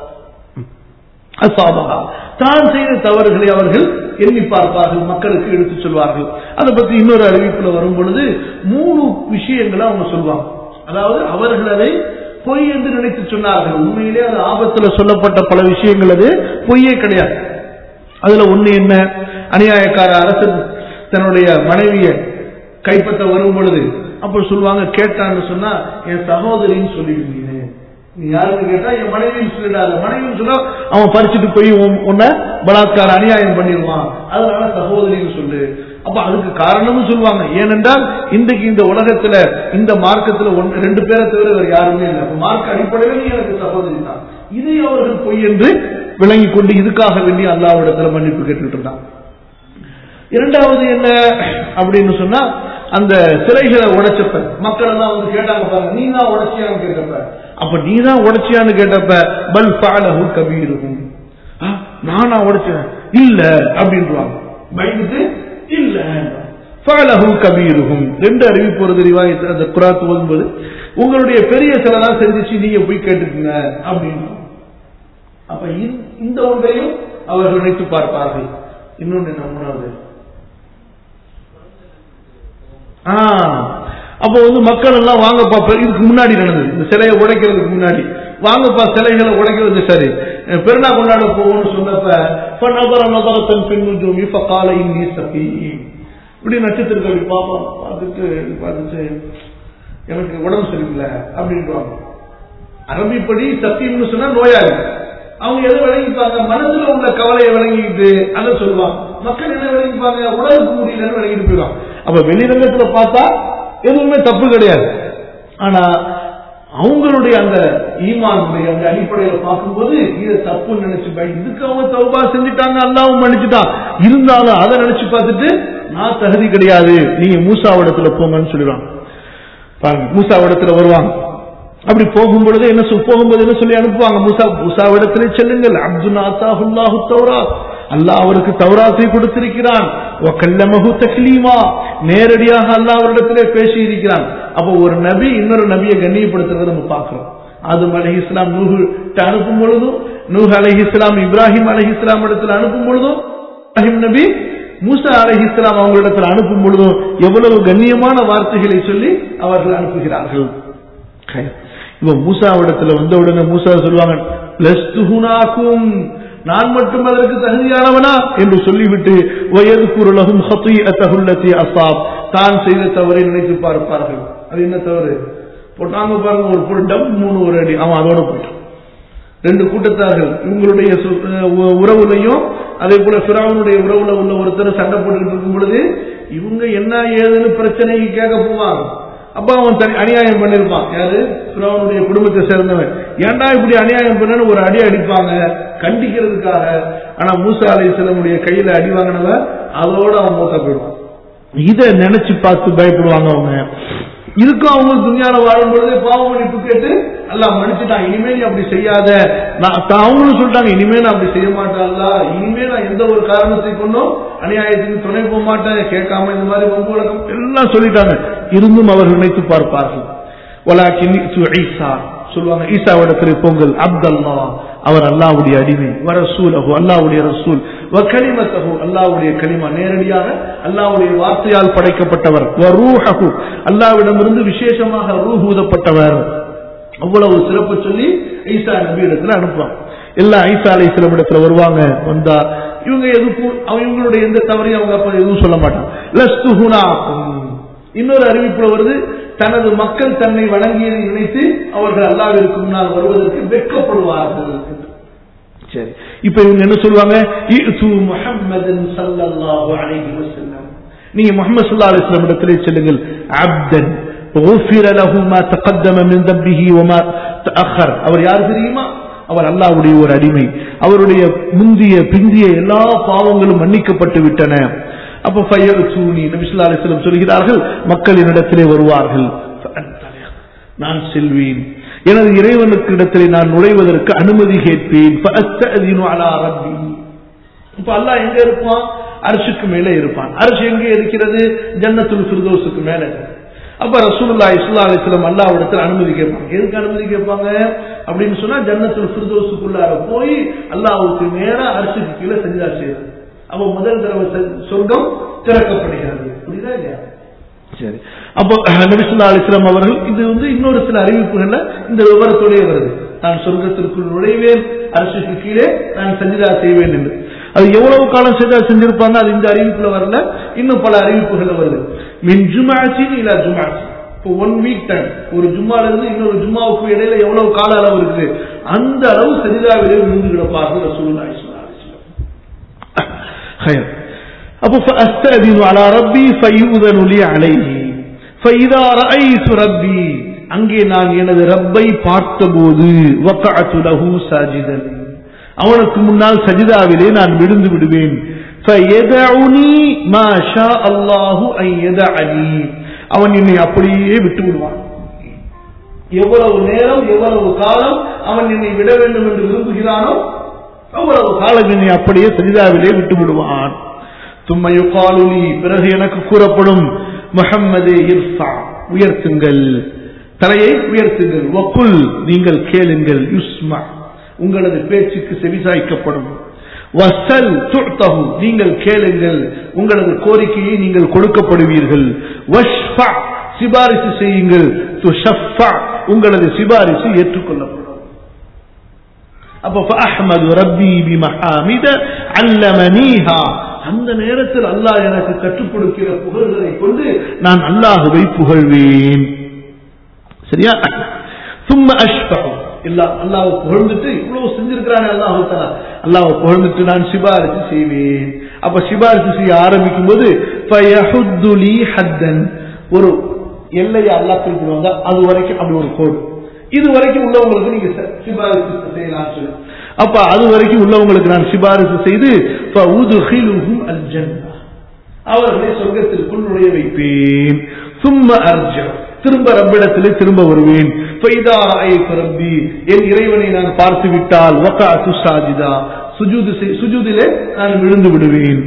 அசாபகா தான் செய்த தவறுகளை அவர்கள் எண்ணி பார்ப்பார்கள் மக்களுக்கு எடுத்துச் சொல்வார்கள் அதை பத்தி இன்னொரு அறிவிப்புல வரும் பொழுது மூணு விஷயங்களை அவங்க சொல்லுவாங்க அதாவது அவர்கள் அதை பொய் என்று நினைத்து சொன்னார்கள் உண்மையிலே அது ஆபத்துல சொல்லப்பட்ட பல விஷயங்கள் அது பொய்யே கிடையாது அதுல ஒண்ணு என்ன அநியாயக்கார அரசன் தன்னுடைய மனைவியை கைப்பற்ற வரும் பொழுது அப்ப சொல்லுவாங்க கேட்டான்னு சொன்னா என் சகோதரின்னு சொல்லிடுவீங்க நீ யாருன்னு கேட்டா என் மனைவின்னு சொல்லிடாத மனைவின்னு சொன்னா அவன் பறிச்சுட்டு போய் உன்- உன்னை பலாத்கார அநியாயம் பண்ணிடுவான் அதனால சகோதரின்னு சொல்லு அப்ப அதுக்கு காரணமும் சொல்லுவாங்க ஏனென்றால் இன்றைக்கு இந்த உலகத்துல இந்த மார்க்கத்துல ஒன்று ரெண்டு பேரை தவிர வேற யாருமே இல்லை அப்ப மார்க்க அடிப்படையில் நீ எனக்கு சகோதரி தான் இதை அவர்கள் பொய் என்று விளங்கி கொண்டு இதுக்காக வேண்டி அல்லாவிடத்துல மன்னிப்பு கேட்டுட்டு இருந்தான் இரண்டாவது என்ன அப்படின்னு சொன்னா அந்த சிலைகளை உடைச்சப்ப மக்கள் எல்லாம் வந்து கேட்டாங்க பாருங்க நீ தான் உடைச்சியான்னு கேட்டப்ப அப்ப நீ தான் உடைச்சியான்னு கேட்டப்ப பல் பாலஹு கபீருகும் ஆ, நானா உடைச்சேன் இல்ல அப்படின்றாங்க பயந்துட்டு இல்ல ஃபாலஹு கபீருகும் ரெண்டு அறிவிப்பு வருது ரிவாயத்து அந்த குராத் ஓதும்போது உங்களுடைய பெரிய சிலை தான் செஞ்சுச்சு நீங்க போய் கேட்டுக்குங்க அப்படின்னு அப்ப இந்த- இந்த ஒன்றையும் அவர்கள் நினைத்து பார்ப்பார்கள் இன்னொன்னு என்ன மூணாவது ஆ, அப்போ வந்து மக்கள் எல்லாம் வாங்கப்பா பெ- இதுக்கு முன்னாடி நடந்தது இந்த சிலையை உடைக்கிறதுக்கு முன்னாடி வாங்கப்பா சிலைகளை உடைக்கிறது சரி அஹ் பெருநா கொண்டாட போவோம்னு சொன்னப்ப இப்ப நபர நபரத்தன் பெண் ஜோமி கால இந்தி சபி இப்படி நட்சத்திரத்தை அப்படி பார்ப்போம் பார்த்துட்டு பார்த்துட்டு எனக்கு உடம்பு சரியில்லை அப்படின்றாங்க அரபிப்படி சத்தியம்னு சொன்னா நோயாளி அவங்க எதை விளங்கிப்பாங்க மனசுல உள்ள கவலையை விளங்கிட்டு அதை சொல்லுவாங்க மக்கள் என்ன விளங்கிப்பாங்க உடலுக்கு முடியலன்னு விளங்கிட்டு போயிடுவாங்க அப்ப வெளிரங்கத்துல பார்த்தா எதுவுமே தப்பு கிடையாது ஆனா அவங்களுடைய அந்த ஈமானுடைய அந்த அடிப்படையில பார்க்கும்போது இதை தப்புன்னு நினைச்சு பய- இதுக்கு அவங்க தௌபா செஞ்சுட்டாங்க அல்லாவும் மன்னிச்சுட்டான் இருந்தாலும் அதை நினைச்சு பார்த்துட்டு நான் தகுதி கிடையாது நீங்க மூசாவிடத்துல போங்கன்னு சொல்லிடுவாங்க பாருங்க மூசாவிடத்துல வருவாங்க அப்படி போகும் பொழுது என்ன சொல் போகும்போது என்ன சொல்லி அனுப்புவாங்க மூசா மூசாவிடத்திலே செல்லுங்கள் அப்துல் ஆத்தாஹுல்லாஹு தௌரா அல்லாஹ் அவருக்கு தௌராத்தை கொடுத்திருக்கிறான் வ கல்லமஹு தக்லீமா நேரடியாக அல்லாஹ் அவரிடத்திலே பேசி இருக்கிறான் அப்போ ஒரு நபி இன்னொரு நபியை கண்ணியப்படுத்துறதை நம்ம பார்க்கிறோம் ஆதம் அலஹி இஸ்லாம் நூஹு அனுப்பும் பொழுதும் நூஹ் அலஹி இஸ்லாம் இப்ராஹிம் அலஹி இஸ்லாம் இடத்துல அனுப்பும் பொழுதும் இப்ராஹிம் நபி மூசா அலஹி இஸ்லாம் அவங்களிடத்தில் அனுப்பும் பொழுதும் எவ்வளவு கண்ணியமான வார்த்தைகளை சொல்லி அவர்கள் அனுப்புகிறார்கள் இப்ப மூசாவிடத்துல வந்த உடனே மூசா சொல்லுவாங்க "லஸ்து ஹுனாக்கும்." நான் மட்டும் அதற்கு தகுதியானவனா என்று சொல்லிவிட்டு வயது குரலகும் ஹத்தியத்தகுல்லத்தி அசாப் தான் செய்த தவறை நினைத்து பார்ப்பார்கள் அது என்ன தவறு போட்டாங்க பாருங்க ஒரு பொருள் டம் மூணு ஒரு அடி அவன் அதோட போட்டான் ரெண்டு கூட்டத்தார்கள் இவங்களுடைய சு- அஹ் உ- உறவுலையும் அதே போல பிராவனுடைய உறவுல உள்ள ஒருத்தர் சண்டை போட்டுக்கிட்டு இருக்கும் பொழுது இவங்க என்ன ஏதுன்னு பிரச்சனைக்கு கேட்க போவாங்க அப்ப அவன் தனி அநியாயம் பண்ணிருப்பான் யாரு பிராவனுடைய குடும்பத்தை சேர்ந்தவன் ஏன்டா இப்படி அநியாயம் பண்ணு ஒரு அடி அடிப்பாங்க கண்டிக்கிறதுக்காக ஆனா மூசா அலை கையில அடி வாங்கினவன் அதோட அவன் மூத்த போயிடுவான் இதை நினைச்சு பார்த்து பயப்படுவாங்க அவங்க இதுக்கும் அவங்க துணியால வாழும் பொழுது பாவ மன்னிப்பு கேட்டு அல்லாஹ் மன்னிச்சுட்டான் இனிமே நீ அப்படி செய்யாத நான் தான் அவங்களும் சொல்லிட்டாங்க இனிமே நான் அப்படி செய்ய மாட்டேன்ல இனிமே நான் எந்த ஒரு காரணத்தை கொண்டும் அநியாயத்துக்கு துணை போக மாட்டேன் கேட்காம இந்த மாதிரி வம்பு வழக்கம் எல்லாம் சொல்லிட்டாங்க இருந்தும் அவர்கள் நினைத்து பார்ப்பார்கள் வலாக்கின் ஈசா சொல்லுவாங்க ஈசாவிடத்தில் பொங்கல் அப்தல்லா அவர் அல்லாவுடைய அடிமை வரசூலகு அல்லாவுடைய ரசூல் வகலிமத்தகு அல்லாவுடைய கலிமா நேரடியாக அல்லாவுடைய வார்த்தையால் படைக்கப்பட்டவர் வரூஹகு அல்லாவிடமிருந்து விசேஷமாக ரூஹ் ஊதப்பட்டவர் அவ்வளவு சிறப்பு சொல்லி ஈசா நபி இடத்துல அனுப்புவாங்க எல்லா ஈசா அலை இடத்துல வருவாங்க வந்தா இவங்க எதுக்கும் அவங்க- இவங்களுடைய எந்த தவறையும் அவங்க அப்ப எதுவும் சொல்ல மாட்டாங்க லஸ்து ஹுனாக்கும் இன்னொரு அறிவிப்புல வருது தனது மக்கள் தன்னை வணங்கியதை நினைத்து அவர்கள் அல்லாவிற்கு முன்னால் வருவதற்கு வெட்கப்படுவார்கள் என்று. சரி இப்ப இவங்க என்ன சொல்லுவாங்க இஅ்து முஹம்மதன் ஸல்லல்லாஹு அலைஹி வஸல்லம் நீங்க முஹம்மது ஸல்லல்லாஹு அலைஹி வஸல்லம் இடத்திலே செல்லுங்கள் அப்தன் غفر له ما تقدم من ذنبه وما تأخر அவர் யார் தெரியுமா அவர் அல்லாஹ்வுடைய ஒரு அடிமை அவருடைய முந்திய பிந்திய எல்லா பாவங்களும் மன்னிக்கப்பட்டு விட்டன அப்ப ஃபயர்சூனி நபி ஸல்லல்லாஹு அலைஹி வஸல்லம் சொல்கிறார்கள் மக்களினிடத்திலே வருவார்கள் ஃபஅன்தலிக். நான் செல்வேன் எனது இறைவனுக்கு இடத்திலே நான் நுழைவதற்கு அனுமதி கேட்பேன் ஃபஅஸ்தஅதினு அலா ரப்பி இப்ப அல்லாஹ் எங்க இருப்பான் அரிசுக்கு மேல இருப்பான் அரிசி எங்க இருக்கிறது ஜன்னத்துல் ஃபிர்தௌஸுக்கு மேல அப்ப ரசூலுல்லாஹி ஸல்லல்லாஹு அலைஹி வஸல்லம் அல்லாஹ்விடத்தில் அனுமதி கேட்பாங்க எதுக்கு அனுமதி கேட்பாங்க அப்படின்னு சொன்னா ஜன்னத்துல் ஃபிர்தௌஸுக்குள்ளார போய் அல்லாஹ்வுக்கு நேரா அரிசுக்கு கீழே செஞ்சா செய்யறது அப்ப முதல் தடவை செ- சொர்க்கம் திறக்கப்படுகிறது புரியுதா இல்லையா சரி அப்போ நபிசுல்லா அலிஸ்லாம் அவர்கள் இது வந்து இன்னொரு சில அறிவிப்புகள்ல இந்த விவரத்தோடய வருது நான் சொர்க்கத்திற்குள் நுழைவேன் அரசுக்கு கீழே நான் சஜிதா செய்வேன் என்று அது எவ்வளவு காலம் சஜிதா செஞ்சிருப்பாங்க அது இந்த அறிவிப்புல வரல இன்னும் பல அறிவிப்புகள்ல வருது மின் ஜுமாச்சின் இல்ல ஜுமாச்சி இப்போ ஒன் வீக் டைம் ஒரு ஜும்மால இருந்து இன்னொரு ஜும்மாவுக்கு இடையில எவ்வளவு கால அளவு இருக்கு அந்த அளவு சஜிதாவிலே மூன்று கிடப்பார்கள் ரசூலுல்லாஹி ஸல்லல்லாஹு அலைஹி வஸல்லம் خير أبو فأستأذن على ربي فيؤذن لي عليه فإذا رأيت ربي அங்கே நான் எனது ரப்பை பார்த்தபோது வக்கஅத்து லஹு சாஜிதன் அவனுக்கு முன்னால் சஜிதாவிலே நான் விழுந்து விடுவேன் فيدعني ما شاء الله أن يدعني அவன் என்னை அப்படியே விட்டு விடுவான் எவ்வளவு நேரம் எவ்வளவு காலம் அவன் என்னை விட வேண்டும் என்று விரும்புகிறானோ அவ்வளவு காலம் என்னை அப்படியே சஜிதாவிலே விட்டு விடுவான் தும்ம யுகாலுலி பிறகு எனக்கு கூறப்படும் முஹம்மதே இர்ஃபா உயர்த்துங்கள் தலையை உயர்த்துங்கள் வக்குல் நீங்கள் கேளுங்கள் யுஸ்மா உங்களது பேச்சுக்கு செவிசாய்க்கப்படும் வசல் துஅ்தஹு நீங்கள் கேளுங்கள் உங்களது கோரிக்கையை நீங்கள் கொடுக்கப்படுவீர்கள் வஷ்ஃபா சிபாரிசு செய்யுங்கள் துஷஃபா உங்களது சிபாரிசு ஏற்றுக்கொள்ளப்படும் அப்ப அஹ்மது ரப்பி பி மஹாமித அல்லமனீஹா அந்த நேரத்தில் அல்லாஹ் எனக்கு கற்றுக் கொடுக்கிற புகழ்களை கொண்டு நான் அல்லாஹுவை புகழ்வேன் சரியா சும்ம அஷ்பஹு இல்ல அல்லாஹ் புகழ்ந்துட்டு இவ்வளவு செஞ்சிருக்கிறானே அல்லாஹு தஆலா அல்லாஹ் புகழ்ந்துட்டு நான் சிபாரிசு செய்வேன் அப்ப சிபாரிசு செய்ய ஆரம்பிக்கும் போது ஃபயஹுத்து லீ ஹத்தன் ஒரு எல்லையை அல்லாஹ் குறிப்பிடுவாங்க அது வரைக்கும் அப்படி ஒரு கோடு இது வரைக்கும் உள்ளவங்களுக்கு நீங்க ச- சிபாரிசு செய்யலாம் சொல்லு அப்ப அது வரைக்கும் உள்ளவங்களுக்கு நான் சிபாரிசு செய்து ஃபஉதுகிலுஹும் அல்ஜன்னah அவர்களை சொர்க்கத்திற்குள் நுழைய வைப்பேன் சும்ம அர்ஜ திரும்ப ரப்பிடத்திலே திரும்ப வருவேன் ஃபைதா ரஅய்து ரப்பி என் இறைவனை நான் பார்த்து விட்டால் வகஅத்து சாஜிதா சுஜூது செய்- சுஜூதிலே நான் விழுந்து விடுவேன்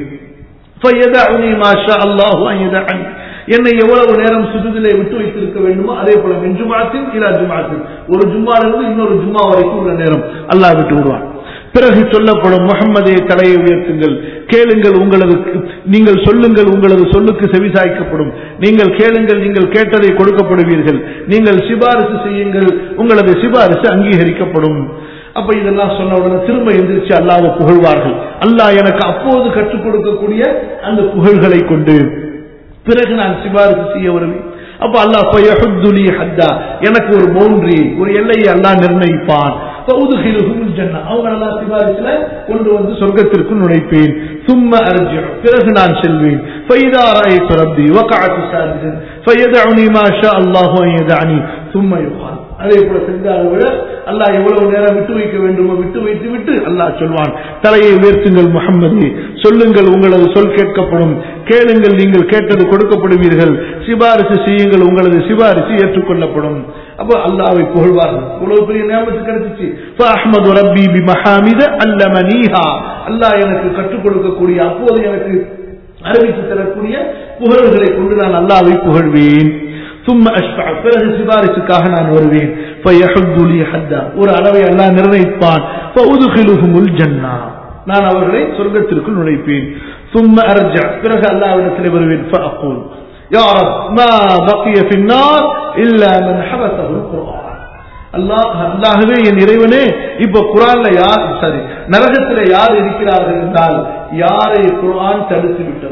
ஃபயதஉனி மா ஷா அல்லாஹு அன் யதஅனி என்னை எவ்வளவு நேரம் சுஜூதிலே விட்டு வைத்திருக்க வேண்டுமோ அதே போல மின் ஜுமாத்தின் இலா ஜுமாத்தின் ஒரு ஜும்மாவிலிருந்து இன்னொரு ஜும்மா வரைக்கும் உள்ள நேரம் அல்லாஹ் விட்டு விடுவான் பிறகு சொல்லப்படும் முகம்மதே தலையை உயர்த்துங்கள் கேளுங்கள் உங்களது நீங்கள் சொல்லுங்கள் உங்களது சொல்லுக்கு செவிசாய்க்கப்படும் நீங்கள் கேளுங்கள் நீங்கள் கேட்டதை கொடுக்கப்படுவீர்கள் நீங்கள் சிபாரிசு செய்யுங்கள் உங்களது சிபாரிசு அங்கீகரிக்கப்படும் அப்ப இதெல்லாம் சொன்ன உடனே திரும்ப எந்திரிச்சு அல்லாஹ்வை புகழ்வார்கள் அல்லாஹ் எனக்கு அப்போது கற்றுக் கொடுக்கக்கூடிய அந்த புகழ்களை கொண்டு பிறகு நான் சிபாரிசு செய்ய வருவேன் அப்ப அல்லாஹ் ஃபயஹுத்து லீ ஹத்தா எனக்கு ஒரு பவுண்டரி ஒரு எல்லையை அல்லாஹ் நிர்ணயிப்பான் ஃபஉதுகிலுஹுல் ஜன்னah அவங்க அல்லாஹ் சிபாரிசுல கொண்டு வந்து சொர்க்கத்திற்கு நுழைப்பேன் ثم ارجع பிறகு நான் செல்வேன் فاذا رايت ربي وقعت ساجدا فيدعني ما شاء الله ان يدعني ثم يقال அதே போல செஞ்சால் விட அல்லாஹ் எவ்வளவு நேரம் விட்டு வைக்க வேண்டுமோ விட்டு வைத்து விட்டு அல்லாஹ் சொல்வான் தலையை உயர்த்துங்கள் முகம்மது சொல்லுங்கள் உங்களது சொல் கேட்கப்படும் கேளுங்கள் நீங்கள் கேட்டது கொடுக்கப்படுவீர்கள் சிபாரிசு செய்யுங்கள் உங்களது சிபாரிசு ஏற்றுக்கொள்ளப்படும் அப்போ அல்லாஹ்வை புகழ்வார்கள் இவ்வளவு பெரிய நியமத்து கிடைச்சிச்சு அஹ்மது ரப்பி பி மஹாமித அல்லமனீஹா அல்லாஹ் எனக்கு கற்றுக் கொடுக்கக்கூடிய அப்போது எனக்கு அறிவித்து தரக்கூடிய புகழ்களை கொண்டு நான் அல்லாஹ்வை புகழ்வேன் ثم اشفع பிறகு சிபாரிசுக்காக நான் வருவேன் فيحد لي حدا ஒரு அளவை அல்லாஹ் நிர்ணயிப்பான் فادخلهم الجنه நான் அவர்களை சொர்க்கத்திற்குள் நுழைப்பேன் ثم ارجع பிறகு அல்லாஹ்விடத்தில் வருவேன் فاقول يا رب ما بقي في النار الا من حبسه القران அல்லாஹ் அல்லாஹ்வே என் இறைவனே இப்ப குரான்ல யார் சாரி நரகத்தில் யார் இருக்கிறார்கள் என்றால் யாரை குர்ஆன் தடுத்து விட்டது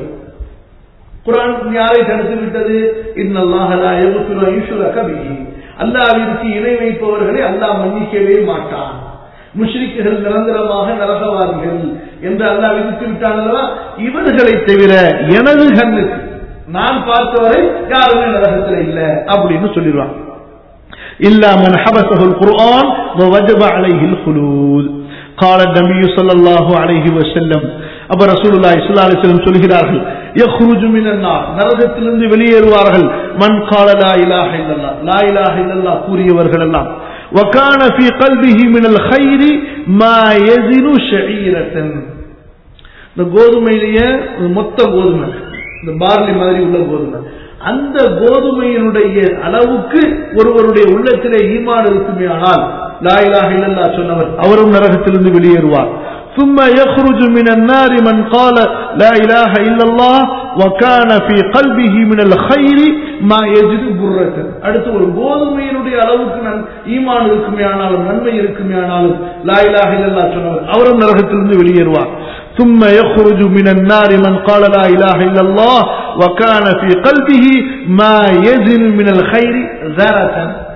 குரான் யாரை தடுத்து விட்டது அல்லாவிற்கு இணை வைப்பவர்களை அல்லாஹ் மன்னிக்கவே மாட்டான் முஷ்ரிக்குகள் நிரந்தரமாக நரகவாதிகள் என்று அல்லாஹ் விதித்து விட்டான் அல்லவா இவர்களை தவிர எனது கண்ணுக்கு நான் பார்த்தவரை யாருமே நரகத்தில் இல்ல அப்படின்னு சொல்லிடுவான் إلا من حبسه القرآن ووجب عليه الخلود قال النبي صلى الله عليه وسلم அப்ப ரசூலுல்லாஹி ஸல்லல்லாஹு அலைஹி வஸல்லம் சொல்கிறார்கள் يخرج من النار நரகத்திலிருந்து வெளியேறுவார்கள் மன் قال لا اله الا الله لا اله الا الله கூறியவர்கள் எல்லாம் وكان في قلبه من الخير ما يزن شعيرة இந்த கோதுமையிலேயே மொத்த கோதுமை இந்த பார்லி மாதிரி உள்ள கோதுமை அந்த கோதுமையினுடைய அளவுக்கு ஒருவருடைய உள்ளத்திலே ஈமான் இருக்குமே ஆனால் லாயிலாக இல்லல்லா சொன்னவர் அவரும் நரகத்திலிருந்து வெளியேறுவார் ثم يخرج من النار من قال لا إله إلا الله وكان في قلبه من الخير ما يجد برة அடுத்து ஒரு கோதுமையினுடைய அளவுக்கு நான் ஈமான் இருக்குமே ஆனாலும் நன்மை இருக்குமே ஆனாலும் லா இலாஹ இல்லல்லாஹ் சொன்னவர் அவரும் நரகத்திலிருந்து வெளியேறுவார் ثم يخرج من النار من قال لا إله إلا الله وكان في قلبه ما يزن من الخير ذرة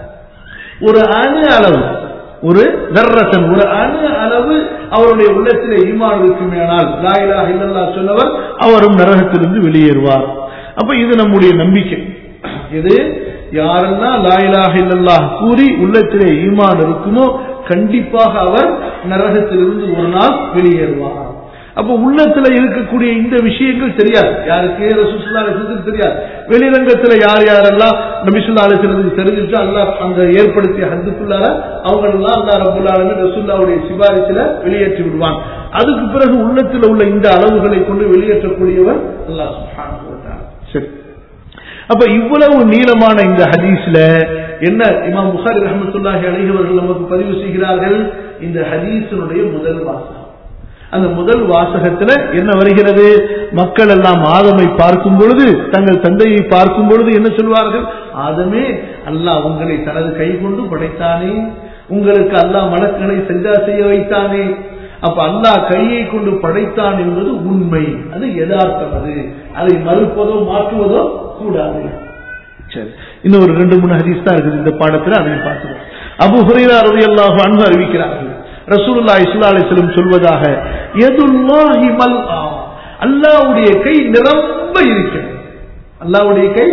ஒரு அணு அளவு ஒரு தர்ரசன் ஒரு அணு அளவு அவருடைய உள்ளத்திலே ஈமான் இருக்குமேனால் லாயிலாக இல்லல்லா சொன்னவர் அவரும் நரகத்திலிருந்து வெளியேறுவார் அப்ப இது நம்முடைய நம்பிக்கை இது யாரெல்லாம் லாயிலாக இல்லல்லாஹ் கூறி உள்ளத்திலே ஈமான் இருக்குமோ கண்டிப்பாக அவர் நரகத்திலிருந்து ஒரு நாள் வெளியேறுவார் அப்ப உள்ளத்துல இருக்கக்கூடிய இந்த விஷயங்கள் தெரியாது யாருக்கு ரசூசுல்லா அலிசத்துக்கு தெரியாது வெளிரங்கத்துல யார் யாரெல்லாம் நபிசுல்லா அலிசத்துக்கு தெரிஞ்சுட்டு அல்லா அந்த ஏற்படுத்திய ஹத்துக்குள்ளார அவங்க எல்லாம் அல்லா ரபுல்லாலுமே ரசூல்லாவுடைய சிபாரிசில வெளியேற்றி விடுவான் அதுக்கு பிறகு உள்ளத்துல உள்ள இந்த அளவுகளை கொண்டு வெளியேற்றக்கூடியவர் அல்லா சுஹான் சரி அப்ப இவ்வளவு நீளமான இந்த ஹதீஸ்ல என்ன இமாம் புகாரி ரஹமத்துல்லாஹி அலிஹவர்கள் நமக்கு பதிவு செய்கிறார்கள் இந்த ஹதீஸினுடைய முதல் வாசகம் அந்த முதல் வாசகத்துல என்ன வருகிறது மக்கள் எல்லாம் ஆதமை பார்க்கும் பொழுது தங்கள் தந்தையை பார்க்கும் பொழுது என்ன சொல்வார்கள் ஆதமே அல்லாஹ் உங்களை தனது கை கொண்டு படைத்தானே உங்களுக்கு அல்லாஹ் மலக்களை செஞ்சா செய்ய வைத்தானே அப்ப அல்லாஹ் கையை கொண்டு படைத்தான் என்பது உண்மை அது யதார்த்தம் அது அதை மறுப்பதோ மாற்றுவதோ கூடாது சரி இன்னும் ஒரு ரெண்டு மூணு ஹதீஸ் தான் இருக்குது இந்த பாடத்துல அதையும் பார்த்துக்கலாம் அபு ஹுரைரா ரலியல்லாஹு அன்ஹு அறிவிக்கிறார்கள் ரசூலுல்லாஹி ஸல்லல்லாஹு அலைஹி வஸல்லம் சொல்வதாக யதுல்லாஹி மல்ஆ அல்லாஹ்வுடைய கை நிரம்ப இருக்கிறது அல்லாஹ்வுடைய கை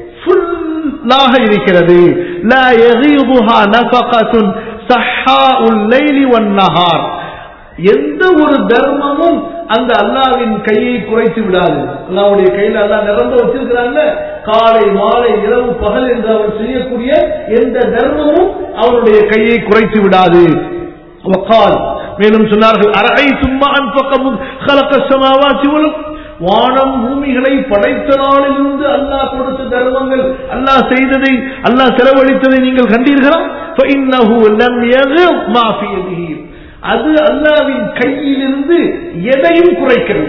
ஃபுல்லாக இருக்கிறது லா யகீதுஹா நஃபகத்துன் சஹாஉல் லைலி வன் நஹார் எந்த ஒரு தர்மமும் அந்த அல்லாவின் கையை குறைத்து விடாது அல்லாவுடைய கையில அல்லாஹ் நிரம்ப வச்சிருக்கிறாங்க காலை மாலை இரவு பகல் என்று அவர் செய்யக்கூடிய எந்த தர்மமும் அவருடைய கையை குறைத்து விடாது வக்கால் மேலும் சொன்னார்கள் அரை சும்மா அன்பக்கமும் கலக்க சமாவாசி வானம் பூமிகளை படைத்த நாளிலிருந்து அல்லாஹ் கொடுத்த தர்மங்கள் அல்லாஹ் செய்ததை அல்லாஹ் செலவழித்ததை நீங்கள் கண்டீர்களா فإنه لم يغض ما في يده அது அல்லாவின் கையிலிருந்து எதையும் குறைக்கிறது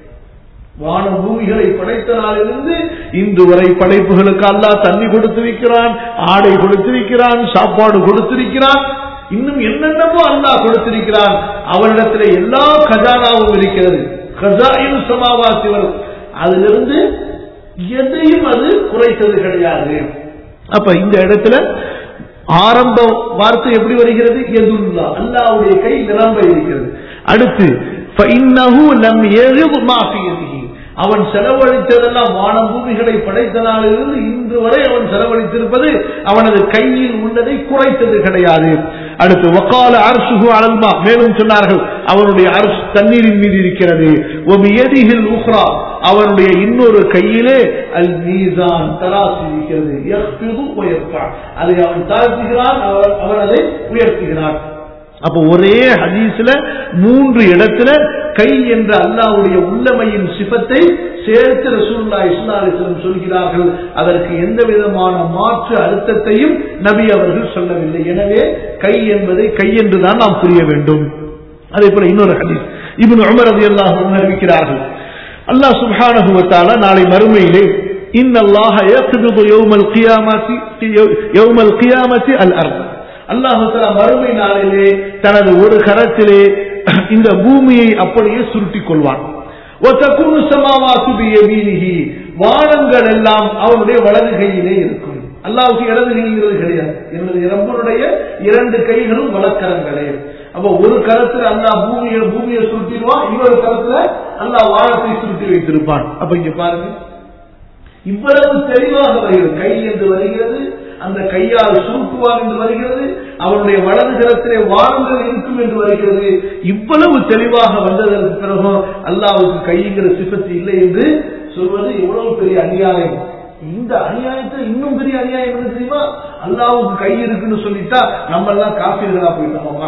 வான பூமிகளை படைத்த நாளிலிருந்து இன்று வரை படைப்புகளுக்கு அல்லாஹ் தண்ணி கொடுத்திருக்கிறான் ஆடை கொடுத்திருக்கிறான் சாப்பாடு கொடுத்திருக்கிறான் இன்னும் என்னென்னமோ அல்லாஹ் கொடுத்திருக்கிறான் அவரிடத்தில் எல்லா கஜானாவும் இருக்கிறது கஜாயின் சமாவாசி வரும் அதிலிருந்து எதையும் அது குறைத்தது கிடையாது அப்ப இந்த இடத்துல ஆரம்ப வார்த்தை எப்படி வருகிறது எதுல்லா அல்லாவுடைய கை நிரம்ப இருக்கிறது அடுத்து فإنه لم يغض ما في يده. அவன் செலவழித்ததெல்லாம் வானம் பூமிகளை படைத்த நாளிலிருந்து இன்று வரை அவன் செலவழித்திருப்பது அவனது கையில் உள்ளதை குறைத்தது கிடையாது அடுத்து வக்கால அரசுகு அலல்மா மேலும் சொன்னார்கள் அவனுடைய அரசு தண்ணீரின் மீது இருக்கிறது ஒபியதிகில் உஹ்ரா அவனுடைய இன்னொரு கையிலே அல் மீசான் தராசு இருக்கிறது யஹ்பிது வயர்ஃபா. அதை அவன் தாழ்த்துகிறான் அவர் அவன் அதை உயர்த்துகிறான் அப்ப ஒரே ஹதீஸ்ல மூன்று இடத்துல கை என்ற அல்லாவுடைய உள்ளமையின் சிபத்தை சேர்த்து ரசூல்லா இஸ்லாலிஸ்லம் சொல்கிறார்கள் அதற்கு எந்த விதமான மாற்று அர்த்தத்தையும் நபி அவர்கள் சொல்லவில்லை எனவே கை என்பதை கை என்றுதான் நாம் புரிய வேண்டும் அதே போல இன்னொரு ஹதீஸ் இப்னு உமர் ரலியல்லாஹு அன்ஹு அறிவிக்கிறார்கள் அல்லாஹ் சுப்ஹானஹு வ தஆலா நாளை மறுமையிலே இன் அல்லாஹ யக்பிது யௌமல் கியாமத்தி யௌமல் கியாமத்தி அல் அர்த் அல்லாஹு தஆலா மறுமை நாளிலே தனது ஒரு கரத்திலே இந்த பூமியை அப்படியே சுருட்டிக் கொள்வான் وَتَكُونُ السَّمَاوَاتُ بِيَمِينِهِ வானங்கள் எல்லாம் அவனுடைய வலது கையிலே இருக்கும் அல்லாஹ்வுக்கு இடது கைங்கிறது கிடையாது என்னுடைய ரப்பனுடைய இரண்டு கைகளும் வலக்கரங்களே அப்ப ஒரு கரத்துல அல்லாஹ் பூமியை பூமியை சுருட்டிடுவான் இன்னொரு கரத்துல அல்லாஹ் வானத்தை சுருட்டி வைத்திருப்பான் அப்ப இங்க பாருங்க இவ்வளவு தெளிவாக வருகிறது கை என்று வருகிறது அந்த கையால் சுருக்குவார் என்று வருகிறது அவருடைய வலது கரத்திலே வாரங்கள் இருக்கும் என்று வருகிறது இவ்வளவு தெளிவாக வந்ததற்கு பிறகும் அல்லாவுக்கு கைங்கிற சிபத்து இல்லை என்று சொல்வது எவ்வளவு பெரிய அநியாயம் இந்த அநியாயத்தை இன்னும் பெரிய அநியாயம் என்ன தெரியுமா அல்லாவுக்கு கை இருக்குன்னு சொல்லிட்டா நம்ம எல்லாம் காப்பீர்களா போயிட்டோம்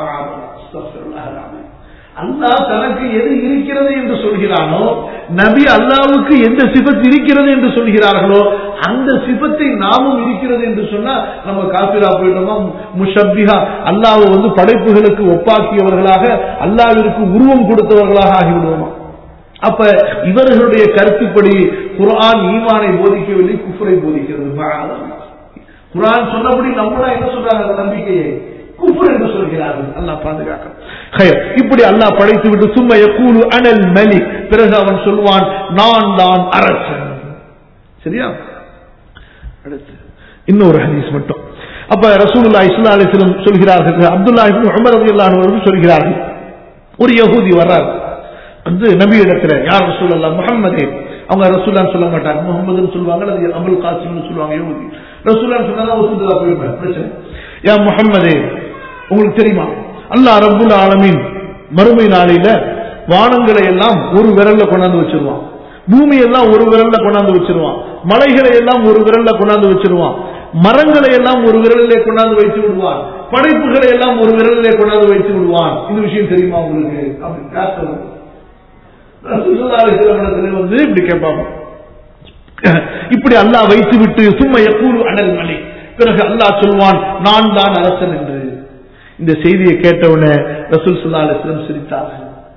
அல்லாஹ் தனக்கு எது இருக்கிறது என்று சொல்கிறானோ நபி அல்லாவுக்கு எந்த சிபத் இருக்கிறது என்று சொல்கிறார்களோ அந்த சிபத்தை நாமும் இருக்கிறது என்று சொன்னா நம்ம காபிரா போயிட்டோமா முஷப்பிஹா அல்லாவை வந்து படைப்புகளுக்கு ஒப்பாக்கியவர்களாக அல்லாவிற்கு உருவம் கொடுத்தவர்களாக ஆகிவிடுவோமா அப்ப இவர்களுடைய கருத்துப்படி குர்ஆன் ஈமானை போதிக்கவில்லை குஃபரை போதிக்கிறது குர்ஆன் சொன்னபடி நம்மளா என்ன சொல்றாங்க அந்த நம்பிக்கையை குஃபர் என்று சொல்கிறார்கள் அல்லாஹ் பாதுகாக்க ஹைர். இப்படி அல்லாஹ் படைத்து விட்டு சும்மா யகூலு அனல் மலிக் பிறகு அவன் சொல்வான் நான் தான் அரசன் சரியா அடுத்து இன்னொரு ஹதீஸ் மட்டும் அப்ப ரசூலுல்லாஹி ஸல்லல்லாஹு அலைஹி வஸல்லம் சொல்கிறார்கள் அப்துல்லாஹ் இப்னு உமர் ரலியல்லாஹு அன்ஹு சொல்கிறார்கள் ஒரு யகூதி வர்றார் வந்து நபி இடத்துல யார் ரசூலுல்லா முஹம்மதே அவங்க ரசூல்லான்னு சொல்ல மாட்டாங்க முகமதுன்னு சொல்லுவாங்க அல்லது அபுல் காசிம்னு சொல்லுவாங்க யகூதி ரசூல்லான்னு சொன்னா ஒத்துதலா போயிருப்பேன் பிரச்சனை யா முஹம்மதே உங்களுக்கு தெரியுமா அல்லாஹ் ரப்புல் ஆலமீன் மறுமை நாளையில வானங்களை எல்லாம் ஒரு விரல்ல கொண்டாந்து வச்சிருவான் பூமி எல்லாம் ஒரு விரல்ல கொண்டாந்து வச்சிருவான் மலைகளை எல்லாம் ஒரு விரல்ல கொண்டாந்து வச்சிருவான் மரங்களை எல்லாம் ஒரு விரலிலே கொண்டாந்து வைத்து விடுவான் படைப்புகளை எல்லாம் ஒரு விரலிலே கொண்டாந்து வைத்து விடுவான் இந்த விஷயம் தெரியுமா உங்களுக்கு அப்படின்னு யார் சொல்லுங்க ரசூலுல்லாஹி அலைஹி வஸல்லம் வந்து இப்படி கேட்பாங்க இப்படி அல்லாஹ் வைத்து விட்டு சும்மா எப்பூரு அனல் மலை பிறகு அல்லாஹ் சொல்வான் நான் தான் அரசன் என்று இந்த செய்தியை கேட்டவுடனே ரசூல் சுல்லா அலிஸ்லம் சிரித்தார்கள்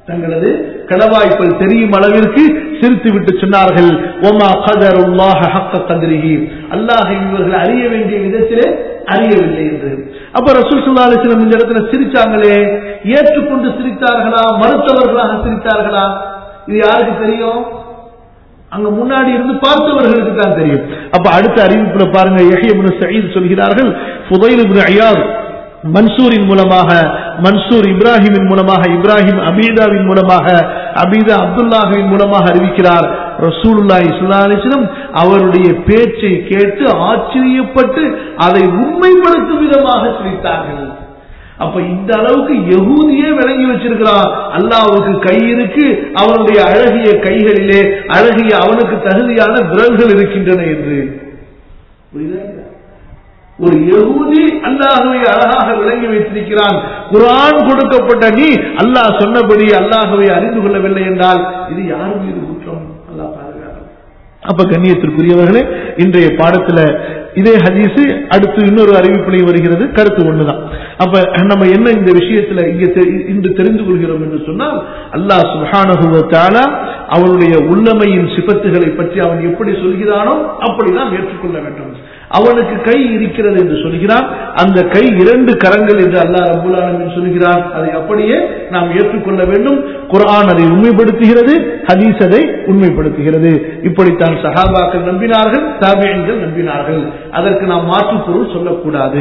தங்களது கடவாய்ப்பல் தெரியும் அளவிற்கு சிரித்து விட்டு சொன்னார்கள் ஒமா கதருல்லாஹ ஹக்க கதிரிஹி அல்லாஹ் இவர்கள் அறிய வேண்டிய விதத்திலே அறியவில்லை என்று அப்ப ரசூல் ஸல்லல்லாஹு அலைஹி வஸல்லம் இந்த இடத்துல சிரிச்சாங்களே ஏற்றுக்கொண்டு சிரித்தார்களா மறுத்தவர்களாக சிரித்தார்களா இது யாருக்கு தெரியும் அங்க முன்னாடி இருந்து பார்த்தவர்களுக்கு தான் தெரியும் அப்ப அடுத்த அறிவிப்புல பாருங்க யஹ்யா இப்னு சயீத் சொல்கிறார்கள் ஃபுதைல் இப்னு அயாத் மன்சூரின் மூலமாக மன்சூர் இப்ராஹிமின் மூலமாக இப்ராஹிம் அபீதாவின் மூலமாக அபீதா அப்துல்லாஹின் மூலமாக அறிவிக்கிறார் ரசூலுல்லாஹி ஸல்லல்லாஹு அலைஹி வஸல்லம் அவருடைய பேச்சை கேட்டு ஆச்சரியப்பட்டு அதை உண்மைப்படுத்தும் விதமாக சிரித்தார்கள் அப்ப இந்த அளவுக்கு யகூதியே விளங்கி வச்சிருக்கிறான் அல்லாவுக்கு கை இருக்கு அவனுடைய அழகிய கைகளிலே அழகிய அவனுக்கு தகுதியான விரல்கள் இருக்கின்றன என்று புரியுதா இல்லையா? ஒரு யகூதி அல்லாஹுவை அழகாக விளங்கி வைத்திருக்கிறான் குர்ஆன் கொடுக்கப்பட்ட நீ அல்லாஹ் சொன்னபடி அல்லாஹுவை அறிந்து கொள்ளவில்லை என்றால் இது யார் மீது குற்றம் அல்லாஹ் பாதுகாக்கணும் அப்ப கண்ணியத்திற்குரியவர்களே இன்றைய பாடத்துல இதே ஹதீஸ் அடுத்து இன்னொரு அறிவிப்பினை வருகிறது கருத்து ஒண்ணுதான் அப்ப நம்ம என்ன இந்த விஷயத்துல இங்க தெ- இன்று தெரிந்து கொள்கிறோம் என்று சொன்னால் அல்லாஹ் சுப்ஹானஹு வ தஆலா அவனுடைய உள்ளமையின் சிபத்துகளை பற்றி அவன் எப்படி சொல்கிறானோ அப்படி நாம் ஏற்றுக்கொள்ள வேண்டும் அவனுக்கு கை இருக்கிறது என்று சொல்கிறான் அந்த கை இரண்டு கரங்கள் என்று அல்லாஹ் ரப்பல் ஆலமீன் சொல்கிறான் அதை அப்படியே நாம் ஏற்றுக்கொள்ள வேண்டும் குர்ஆன் அதை உண்மைப்படுத்துகிறது ஹதீஸ் அதை உண்மைப்படுத்துகிறது இப்படித்தான் சஹாபாக்கள் நம்பினார்கள் தாபியங்கள் நம்பினார்கள் அதற்கு நாம் மாற்று பொருள் சொல்லக்கூடாது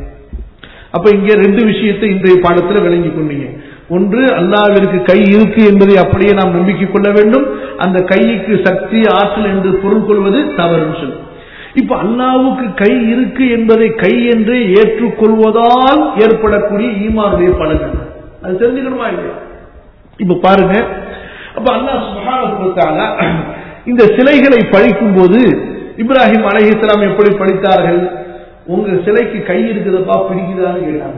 அப்ப இங்க ரெண்டு விஷயத்தை இன்றைய பாடத்துல விளங்கி கொண்டீங்க ஒன்று அல்லாவிற்கு கை இருக்கு என்பதை அப்படியே நாம் நம்பிக்கை கொள்ள வேண்டும் அந்த கைக்கு சக்தி ஆற்றல் என்று பொருள் கொள்வது தவறுன்னு சொல்லு இப்ப அல்லாவுக்கு கை இருக்கு என்பதை கை என்றே ஏற்றுக்கொள்வதால் ஏற்படக்கூடிய ஈமானுடைய பலன்கள் அது தெரிஞ்சுக்கணுமா இல்லையா இப்ப பாருங்க அப்ப அல்லாஹ் சுப்ஹானஹு வ தஆலா இந்த சிலைகளை பழிக்கும் போது இப்ராஹிம் அலைஹிஸ்ஸலாம் எப்படி படித்தார்கள் உங்க சிலைக்கு கை இருக்குதப்பா பிடிக்குதான்னு கேட்டாங்க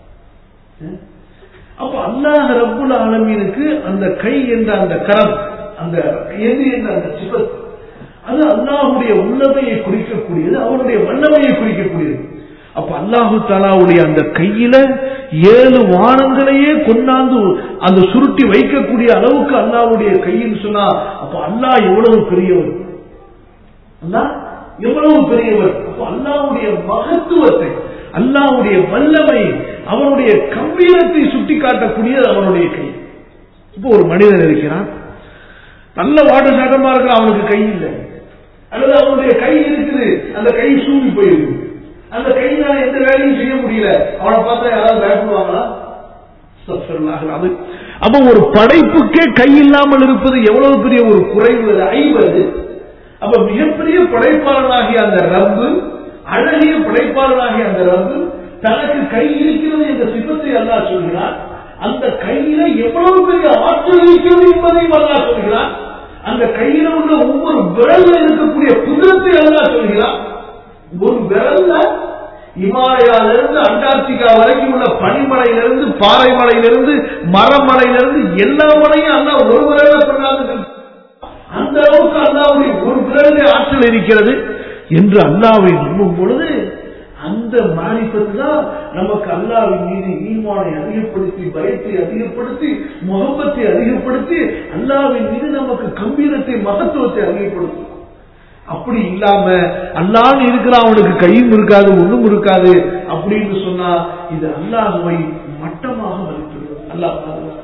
அப்ப அல்லாஹ் ரப்புல் ஆலமீனுக்கு அந்த கை என்ற அந்த கரம் அந்த எது என்ற அந்த சிபத் அது அல்லாஹுடைய உள்ளமையை குறிக்கக்கூடியது அவனுடைய வல்லமையை குறிக்கக்கூடியது அப்ப அல்லாஹு தாலாவுடைய அந்த கையில ஏழு வானங்களையே கொண்டாந்து அந்த சுருட்டி வைக்கக்கூடிய அளவுக்கு அல்லாஹ்வுடைய கையில் சொன்னா அப்ப அல்லாஹ் எவ்வளவு பெரியவர் அல்லாஹ் எவ்வளவு பெரியவர் அப்ப அல்லாஹ்வுடைய மகத்துவத்தை அல்லாஹ்வுடைய வல்லமை அவனுடைய கம்பீரத்தை சுட்டி காட்டக்கூடியது அவனுடைய கை இப்போ ஒரு மனிதன் இருக்கிறான் நல்ல வாட்ட சாட்டமா இருக்கிற அவனுக்கு கை இல்லை அல்லது அவனுடைய கை இருக்குது அந்த கை சூழி போயிருக்கு அந்த கையினால எந்த வேலையும் செய்ய முடியல அவனை பார்த்தா யாராவது பயப்படுவாங்களா அஸ்தக்ஃபிருல்லாஹ் அது அப்ப ஒரு படைப்புக்கே கை இல்லாமல் இருப்பது எவ்வளவு பெரிய ஒரு குறைவு அது ஐவது அப்ப மிகப்பெரிய படைப்பாளனாகிய அந்த ரப்பு அழகிய படைப்பாளனாகிய அந்த ரப்பு தனக்கு கை இருக்கிறது என்ற சிப்பத்தை அல்லாஹ் சொல்கிறார் அந்த கையில எவ்வளவு பெரிய ஆற்றல் இருக்கிறது என்பதையும் அல்லாஹ் சொல்கிறார் அந்த கையில உள்ள ஒவ்வொரு விரல்ல இருக்கக்கூடிய குதிரத்தை அல்லாஹ் சொல்கிறார் ஒரு விரல்ல இமாலயாவிலிருந்து அண்டார்டிகா வரைக்கும் உள்ள பனிமலையிலிருந்து பாறைமலையிலிருந்து மரமலையிலிருந்து எல்லா மலையும் அல்லாஹ் ஒரு விரல கொண்டாந்து அந்த அளவுக்கு அல்லாவுடைய ஒரு விரலே ஆற்றல் இருக்கிறது என்று அல்லாவை நம்பும் பொழுது அந்த மாரிபத்து தான் நமக்கு அல்லாவின் மீது ஈமானை அதிகப்படுத்தி பயத்தை அதிகப்படுத்தி முகப்பத்தை அதிகப்படுத்தி அல்லாவின் மீது நமக்கு கம்பீரத்தை மகத்துவத்தை அதிகப்படுத்தும் அப்படி இல்லாம அல்லான்னு இருக்கிறான் அவனுக்கு கையும் இருக்காது ஒண்ணும் இருக்காது அப்படின்னு சொன்னா இது அல்லாஹுவை மட்டமாக மதிப்பிடுவது அல்லாஹ் பாதுகாப்பு.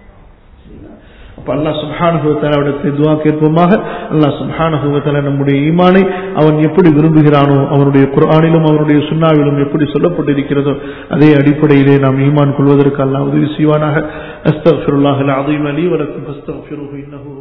அப்ப அல்லாஹ் சுப்ஹானஹுவத்தாலாவிடத்தில் துவா கேட்போமாக அல்லாஹ் சுப்ஹானஹுவத்தாலா நம்முடைய ஈமானை அவன் எப்படி விரும்புகிறானோ அவனுடைய குர்ஆனிலும் அவனுடைய சுன்னாவிலும் எப்படி சொல்லப்பட்டிருக்கிறதோ அதே அடிப்படையிலே நாம் ஈமான் கொள்வதற்கு அல்லாஹ் உதவி செய்வானாக அஸ்தக்ஃபிருல்லாஹ் அல் அலீம் அலி வலக்கும் ஃபஸ்தக்ஃபிருஹு இன்னஹு